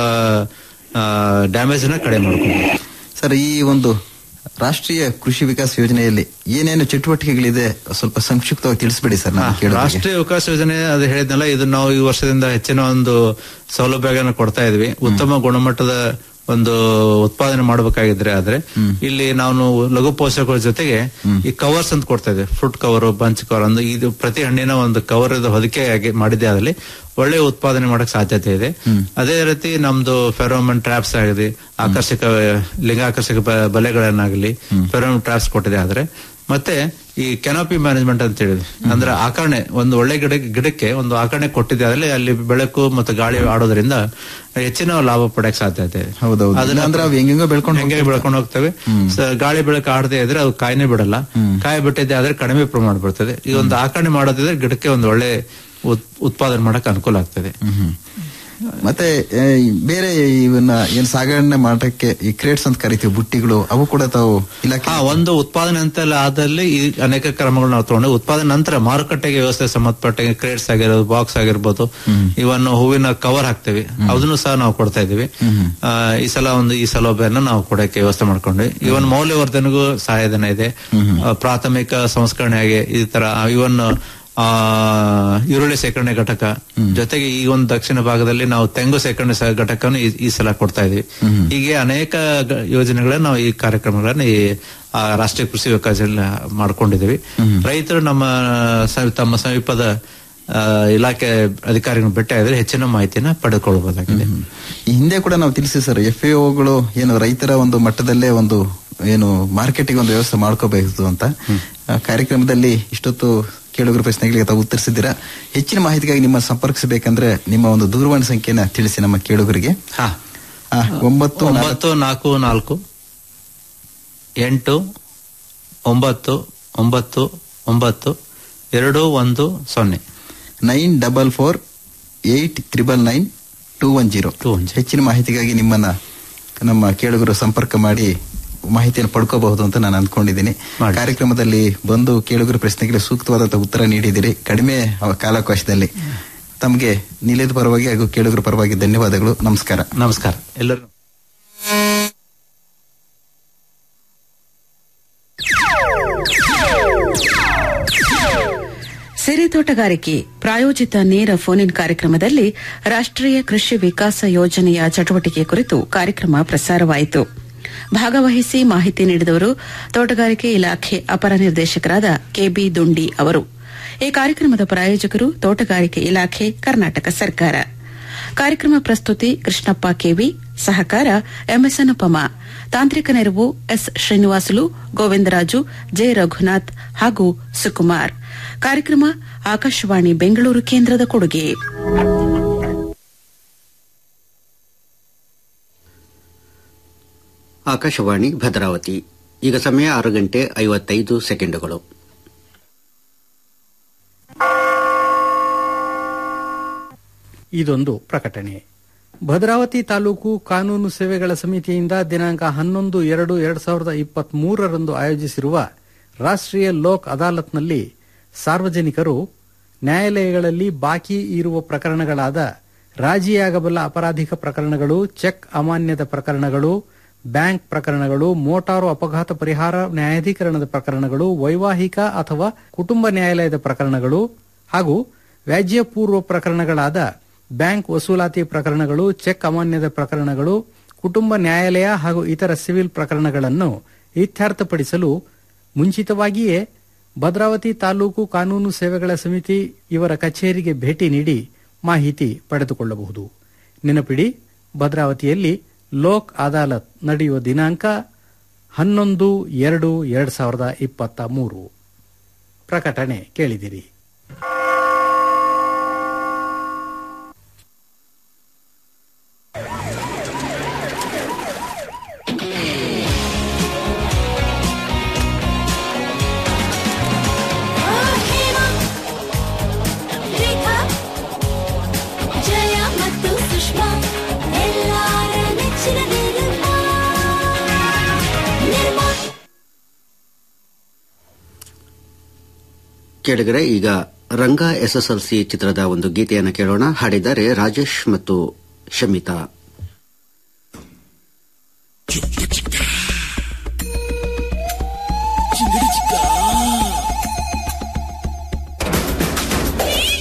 ಡ್ಯಾಮೇಜ್ ನ ಕಡಿಮೆ ಮಾಡ್ಕೋಬೇಕು ಸರ್ ಈ ಒಂದು ರಾಷ್ಟ್ರೀಯ ಕೃಷಿ ವಿಕಾಸ ಯೋಜನೆಯಲ್ಲಿ ಏನೇನು ಚಟುವಟಿಕೆಗಳಿದೆ ಸ್ವಲ್ಪ ಸಂಕ್ಷಿಪ್ತವಾಗಿ ತಿಳಿಸ್ಬಿಡಿ ಸರ್ ನಾನು ಕೇಳೋರಿಗೆ. ರಾಷ್ಟ್ರೀಯ ವಿಕಾಸ ಯೋಜನೆ ಅದು ಹೇಳಿದ್ನಲ್ಲ ಇದು ನಾವು ಈ ವರ್ಷದಿಂದ ಹೆಚ್ಚಿನ ಒಂದು ಸೌಲಭ್ಯಗಳನ್ನ ಕೊಡ್ತಾ ಇದ್ವಿ ಉತ್ತಮ ಗುಣಮಟ್ಟದ ಒಂದು ಉತ್ಪಾದನೆ ಮಾಡಬೇಕಾಗಿದ್ರೆ ಆದ್ರೆ ಇಲ್ಲಿ ನಾವು ಲಘು ಪೋಷಕರ ಜೊತೆಗೆ ಈ ಕವರ್ಸ್ ಅಂತ ಕೊಡ್ತಾ ಇದ್ವಿ ಫ್ರೂಟ್ ಕವರ್ ಬಂಚ್ ಕವರ್ ಅಂದ್ರೆ ಇದು ಪ್ರತಿ ಹಣ್ಣಿನ ಒಂದು ಕವರ್ ಹೊದಿಕೆಯಾಗಿ ಮಾಡಿದೆ ಆದಲ್ಲಿ ಒಳ್ಳೆ ಉತ್ಪಾದನೆ ಮಾಡಕ್ ಸಾಧ್ಯತೆ ಇದೆ ಅದೇ ರೀತಿ ನಮ್ದು ಫೆರೋಮನ್ ಟ್ರಾಪ್ಸ್ ಆಗಿದೆ ಆಕರ್ಷಕ ಲಿಂಗಾಕರ್ಷಕ ಬ- ಬಲೆಗಳನ್ನಾಗಲಿ ಫೆರೋಮನ್ ಟ್ರಾಪ್ಸ್ ಕೊಟ್ಟಿದೆ ಆದ್ರೆ ಮತ್ತೆ ಈ ಕೆನೋಪಿ ಮ್ಯಾನೇಜ್ಮೆಂಟ್ ಅಂತ ಹೇಳಿದ್ವಿ ಅಂದ್ರೆ ಆಕರಣೆ ಒಂದು ಒಳ್ಳೆ ಗಿಡ ಗಿಡಕ್ಕೆ ಒಂದು ಆಕರಣೆ ಕೊಟ್ಟಿದೆ ಆದ್ರೆ ಅಲ್ಲಿ ಬೆಳಕು ಮತ್ತು ಗಾಳಿ ಆಡೋದ್ರಿಂದ ಹೆಚ್ಚಿನ ಲಾಭ ಪಡೆಯಕ್ ಸಾಧ್ಯತೆ ಇದೆ ಹೌದೌದು ಅದನ್ನ ಇಲ್ಲಾಂದ್ರೆ ಅವು ಹೆಂಗೆಂಗೋ ಬೆಳ್ಕೊಂಡು ಹೆಂಗೆ ಬೆಳ್ಕೊಂಡು ಹೋಗ್ತವೆ ಸ- ಗಾಳಿ ಬೆಳಕು ಆಡದೆ ಇದ್ರೆ ಅದು ಕಾಯಿನೇ ಬಿಡಲ್ಲ ಕಾಯಿ ಬಿಟ್ಟಿದೆ ಆದ್ರೆ ಕಡಿಮೆ ಪ್ರಮಾಣ ಬರ್ತದೆ ಈ ಒಂದು ಆಕರಣೆ ಮಾಡೋದಿದ್ರೆ ಗಿಡಕ್ಕೆ ಒಂದು ಒಳ್ಳೆ ಉತ್- ಉತ್ಪಾದನೆ ಮಾಡಕ್ ಅನುಕೂಲ ಆಗ್ತದೆ ಮತ್ತೆ ಆ, ಈ ಬೇರೆ ಇವನ್ನ ಏನ್ ಸಾಗಣೆ ಮಾಡಕ್ಕೆ ಈ ಕ್ರೇಟ್ಸ್ ಅಂತ ಕರಿತೀವಿ ಬುಟ್ಟಿಗಳು ಅವು ಕೂಡ ತಾವು ಇಲಾಖೆ ಹಾ ಒಂದು ಉತ್ಪಾದನೆ ಅಂತ ಆದಲ್ಲಿ ಈ ಅನೇಕ ಕ್ರಮಗಳು ನಾವು ತಗೊಂಡು ಉತ್ಪಾದನೆ ನಂತರ ಮಾರುಕಟ್ಟೆಗೆ ವ್ಯವಸ್ಥೆ ಸಂಬಂಧಪಟ್ಟ ಕ್ರೇಟ್ಸ್ ಆಗಿರೋದು ಬಾಕ್ಸ್ ಆಗಿರ್ಬೋದು ಇವನ್ ಹೂವಿನ ಕವರ್ ಹಾಕ್ತೇವೆ ಅದನ್ನು ಸಹ ನಾವು ಕೊಡ್ತಾ ಇದೀವಿ ಆ, ಈ ಸಲ ಒಂದು ಈ ಸೌಲಭ್ಯನ ನಾವು ಕೊಡಕ್ಕೆ ವ್ಯವಸ್ಥೆ ಮಾಡ್ಕೊಂಡ್ವಿ ಇವನ್ ಮೌಲ್ಯವರ್ಧನೆಗೂ ಸಹಾಯಧನ ಇದೆ ಆ, ಪ್ರಾಥಮಿಕ ಸಂಸ್ಕರಣೆಗೆ ಈ ತರ ಇವನ್ ಆ ಈರುಳ್ಳಿ ಸೇಕರಣೆ ಘಟಕ ಜೊತೆಗೆ ಈ ಒಂದು ದಕ್ಷಿಣ ಭಾಗದಲ್ಲಿ ನಾವು ತೆಂಗು ಸೇಕರಣೆ ಸ- ಘಟಕವನ್ನು ಈ- ಈ ಸಲ ಕೊಡ್ತಾ ಇದೀವಿ ಹೀಗೆ ಅನೇಕ ಗ- ಯೋಜನೆಗಳನ್ನ ನಾವು ಈ ಕಾರ್ಯಕ್ರಮಗಳನ್ನ ಈ ಆ, ರಾಷ್ಟ್ರೀಯ ಕೃಷಿ ವಿಕಾಸ ಮಾಡ್ಕೊಂಡಿದ್ದೀವಿ ರೈತರು ನಮ್ಮ ಸ- ತಮ್ಮ ಸಮೀಪದ ಆ, ಇಲಾಖೆ ಅಧಿಕಾರಿಗಳನ್ನು ಭೇಟಿ ಆಗಿದ್ರೆ ಹೆಚ್ಚಿನ ಮಾಹಿತಿನ ಪಡೆದುಕೊಳ್ಳಬಹುದಾಗಿದೆ ಈ ಹಿಂದೆ ಕೂಡ ನಾವು ತಿಳಿಸಿ ಸರ್ ಎಫ್ ಗಳು ಏನು ರೈತರ ಒಂದು ಮಟ್ಟದಲ್ಲೇ ಒಂದು ಏನು ಮಾರ್ಕೆಟಿಗೆ ಒಂದು ವ್ಯವಸ್ಥೆ ಮಾಡ್ಕೋಬೇಕು ಅಂತ ಆ, ಕಾರ್ಯಕ್ರಮದಲ್ಲಿ ಇಷ್ಟೊತ್ತು ಕೇಳುಗರ ಪ್ರಶ್ನೆಗಳಿಗೆ ತಾವು ಉತ್ತರಿಸಿದ್ದೀರಾ ಹೆಚ್ಚಿನ ಮಾಹಿತಿಗಾಗಿ ನಿಮ್ಮ ಸಂಪರ್ಕಿಸಬೇಕಂದ್ರೆ ನಿಮ್ಮ ಒಂದು ದೂರವಾಣಿ ಸಂಖ್ಯೆನ ತಿಳಿಸಿ ನಮ್ಮ ಕೇಳುಗರಿಗೆ ಹಾ ಆ, ಒಂಬತ್ತು ನಾಲ್ಕು- ಒಂಬತ್ತು ನಾಲ್ಕು ನಾಲ್ಕು ಎಂಟು ಒಂಬತ್ತು ಒಂಬತ್ತು ಒಂಬತ್ತು ಎರಡು ಒಂದು ಸೊನ್ನೆ nine double four eight triple nine two one zero ಹೆಚ್ಚಿನ ಮಾಹಿತಿಗಾಗಿ ನಿಮ್ಮನ್ನ ನಮ್ಮ ಕೇಳುಗರು ಸಂಪರ್ಕ ಮಾಡಿ ಮಾಹಿತಿಯನ್ನು ಪಡ್ಕೋಬಹುದು ಅಂತ ನಾನು ಅಂದ್ಕೊಂಡಿದ್ದೀನಿ ಕಾರ್ಯಕ್ರಮದಲ್ಲಿ ಬಂದು ಕೇಳುಗರ ಪ್ರಶ್ನೆಗೆ ಸೂಕ್ತವಾದಂತಹ ಉತ್ತರ ನೀಡಿದಿರಿ ಕಡಿಮೆ ಅವ- ಕಾಲಾವಕಾಶದಲ್ಲಿ ತಮಗೆ ನಿಲಯದ ಪರವಾಗಿ ಹಾಗೂ ಕೇಳುಗರ ಪರವಾಗಿ ಧನ್ಯವಾದಗಳು ನಮಸ್ಕಾರ ನಮಸ್ಕಾರ ಎಲ್ಲರೂ ಸಿರಿ ತೋಟಗಾರಿಕೆ ಪ್ರಾಯೋಜಿತ ನೇರ ಫೋನ್ ಇನ್ ಕಾರ್ಯಕ್ರಮದಲ್ಲಿ ರಾಷ್ಟ್ರೀಯ ಕೃಷಿ ವಿಕಾಸ ಯೋಜನೆಯ ಚಟುವಟಿಕೆ ಕುರಿತು ಕಾರ್ಯಕ್ರಮ ಪ್ರಸಾರವಾಯಿತು ಭಾಗವಹಿಸಿ ಮಾಹಿತಿ ನೀಡಿದವರು ತೋಟಗಾರಿಕೆ ಇಲಾಖೆ ಅಪರ ನಿರ್ದೇಶಕರಾದ ಕೆಬಿ ದುಂಡಿ ಅವರು ಈ ಕಾರ್ಯಕ್ರಮದ ಪ್ರಾಯೋಜಕರು ತೋಟಗಾರಿಕೆ ಇಲಾಖೆ ಕರ್ನಾಟಕ ಸರ್ಕಾರ ಕಾರ್ಯಕ್ರಮ ಪ್ರಸ್ತುತಿ ಕೃಷ್ಣಪ್ಪ ಕೆವಿ ಸಹಕಾರ ಎಂಎಸ್ಎನ್ ಉಪಮ ತಾಂತ್ರಿಕ ನೆರವು ಎಸ್ ಶ್ರೀನಿವಾಸುಲು ಗೋವಿಂದರಾಜು ಜೆ ರಘುನಾಥ್ ಹಾಗೂ ಸುಕುಮಾರ್ ಕಾರ್ಯಕ್ರಮ ಆಕಾಶವಾಣಿ ಬೆಂಗಳೂರು ಕೇಂದ್ರದ ಕೊಡುಗೆ ಆಕಾಶವಾಣಿ ಭದ್ರಾವತಿ ಈಗ ಸಮಯ ಆರು ಗಂಟೆ ಐವತ್ತೈದು ಸೆಕೆಂಡುಗಳು ಇದೊಂದು ಪ್ರಕಟಣೆ ಭದ್ರಾವತಿ ತಾಲೂಕು ಕಾನೂನು ಸೇವೆಗಳ ಸಮಿತಿಯಿಂದ ದಿನಾಂಕ ಹನ್ನೊಂದು ಎರಡು ಎರಡು ಸಾವಿರದ ಇಪ್ಪತ್ತ್ ಮೂರರಂದು ಆಯೋಜಿಸಿರುವ ರಾಷ್ಟ್ರೀಯ ಲೋಕ್ ಅದಾಲತ್ನಲ್ಲಿ ಸಾರ್ವಜನಿಕರು ನ್ಯಾಯಾಲಯಗಳಲ್ಲಿ ಬಾಕಿ ಇರುವ ಪ್ರಕರಣಗಳಾದ ರಾಜಿಯಾಗಬಲ್ಲ ಅಪರಾಧಿಕ ಪ್ರಕರಣಗಳು ಚೆಕ್ ಅಮಾನ್ಯದ ಪ್ರಕರಣಗಳು ಬ್ಯಾಂಕ್ ಪ್ರಕರಣಗಳು ಮೋಟಾರು ಅಪಘಾತ ಪರಿಹಾರ ನ್ಯಾಯಾಧೀಕರಣದ ಪ್ರಕರಣಗಳು ವೈವಾಹಿಕ ಅಥವಾ ಕುಟುಂಬ ನ್ಯಾಯಾಲಯದ ಪ್ರಕರಣಗಳು ಹಾಗೂ ವ್ಯಾಜ್ಯಪೂರ್ವ ಪ್ರಕರಣಗಳಾದ ಬ್ಯಾಂಕ್ ವಸೂಲಾತಿ ಪ್ರಕರಣಗಳು ಚೆಕ್ ಅಮಾನ್ಯದ ಪ್ರಕರಣಗಳು ಕುಟುಂಬ ನ್ಯಾಯಾಲಯ ಹಾಗೂ ಇತರ ಸಿವಿಲ್ ಪ್ರಕರಣಗಳನ್ನು ಇತ್ಯರ್ಥಪಡಿಸಲು ಮುಂಚಿತವಾಗಿಯೇ ಭದ್ರಾವತಿ ತಾಲೂಕು ಕಾನೂನು ಸೇವೆಗಳ ಸಮಿತಿ ಇವರ ಕಚೇರಿಗೆ ಭೇಟಿ ನೀಡಿ ಮಾಹಿತಿ ಪಡೆದುಕೊಳ್ಳಬಹುದು ನೆನಪಿಡಿ ಭದ್ರಾವತಿಯಲ್ಲಿ ಲೋಕ್ ಅದಾಲತ್ ನಡೆಯುವ ದಿನಾಂಕ ಹನ್ನೊಂದು ಎರಡು ಎರಡು ಸಾವಿರದ ಇಪ್ಪತ್ತ ಮೂರು ಪ್ರಕಟಣೆ ಕೇಳಿದಿರಿ ರೇಖಾ ಜಯ ಮತ್ತು ಸುಷ್ಮಾ ಎಲ್ಲಾರ ನೆಚ್ಚಿನ ನಿರ್ಮಾ ನಿರ್ಮಾ ಕೇಳಿದರೆ ಈಗ ರಂಗ ಎಸ್ಎಸ್ಎಲ್ಸಿ ಚಿತ್ರದ ಒಂದು ಗೀತೆಯನ್ನು ಕೇಳೋಣ ಹಾಡಿದ್ದಾರೆ ರಾಜೇಶ್ ಮತ್ತು ಶಮಿತಾ ಠಠಠ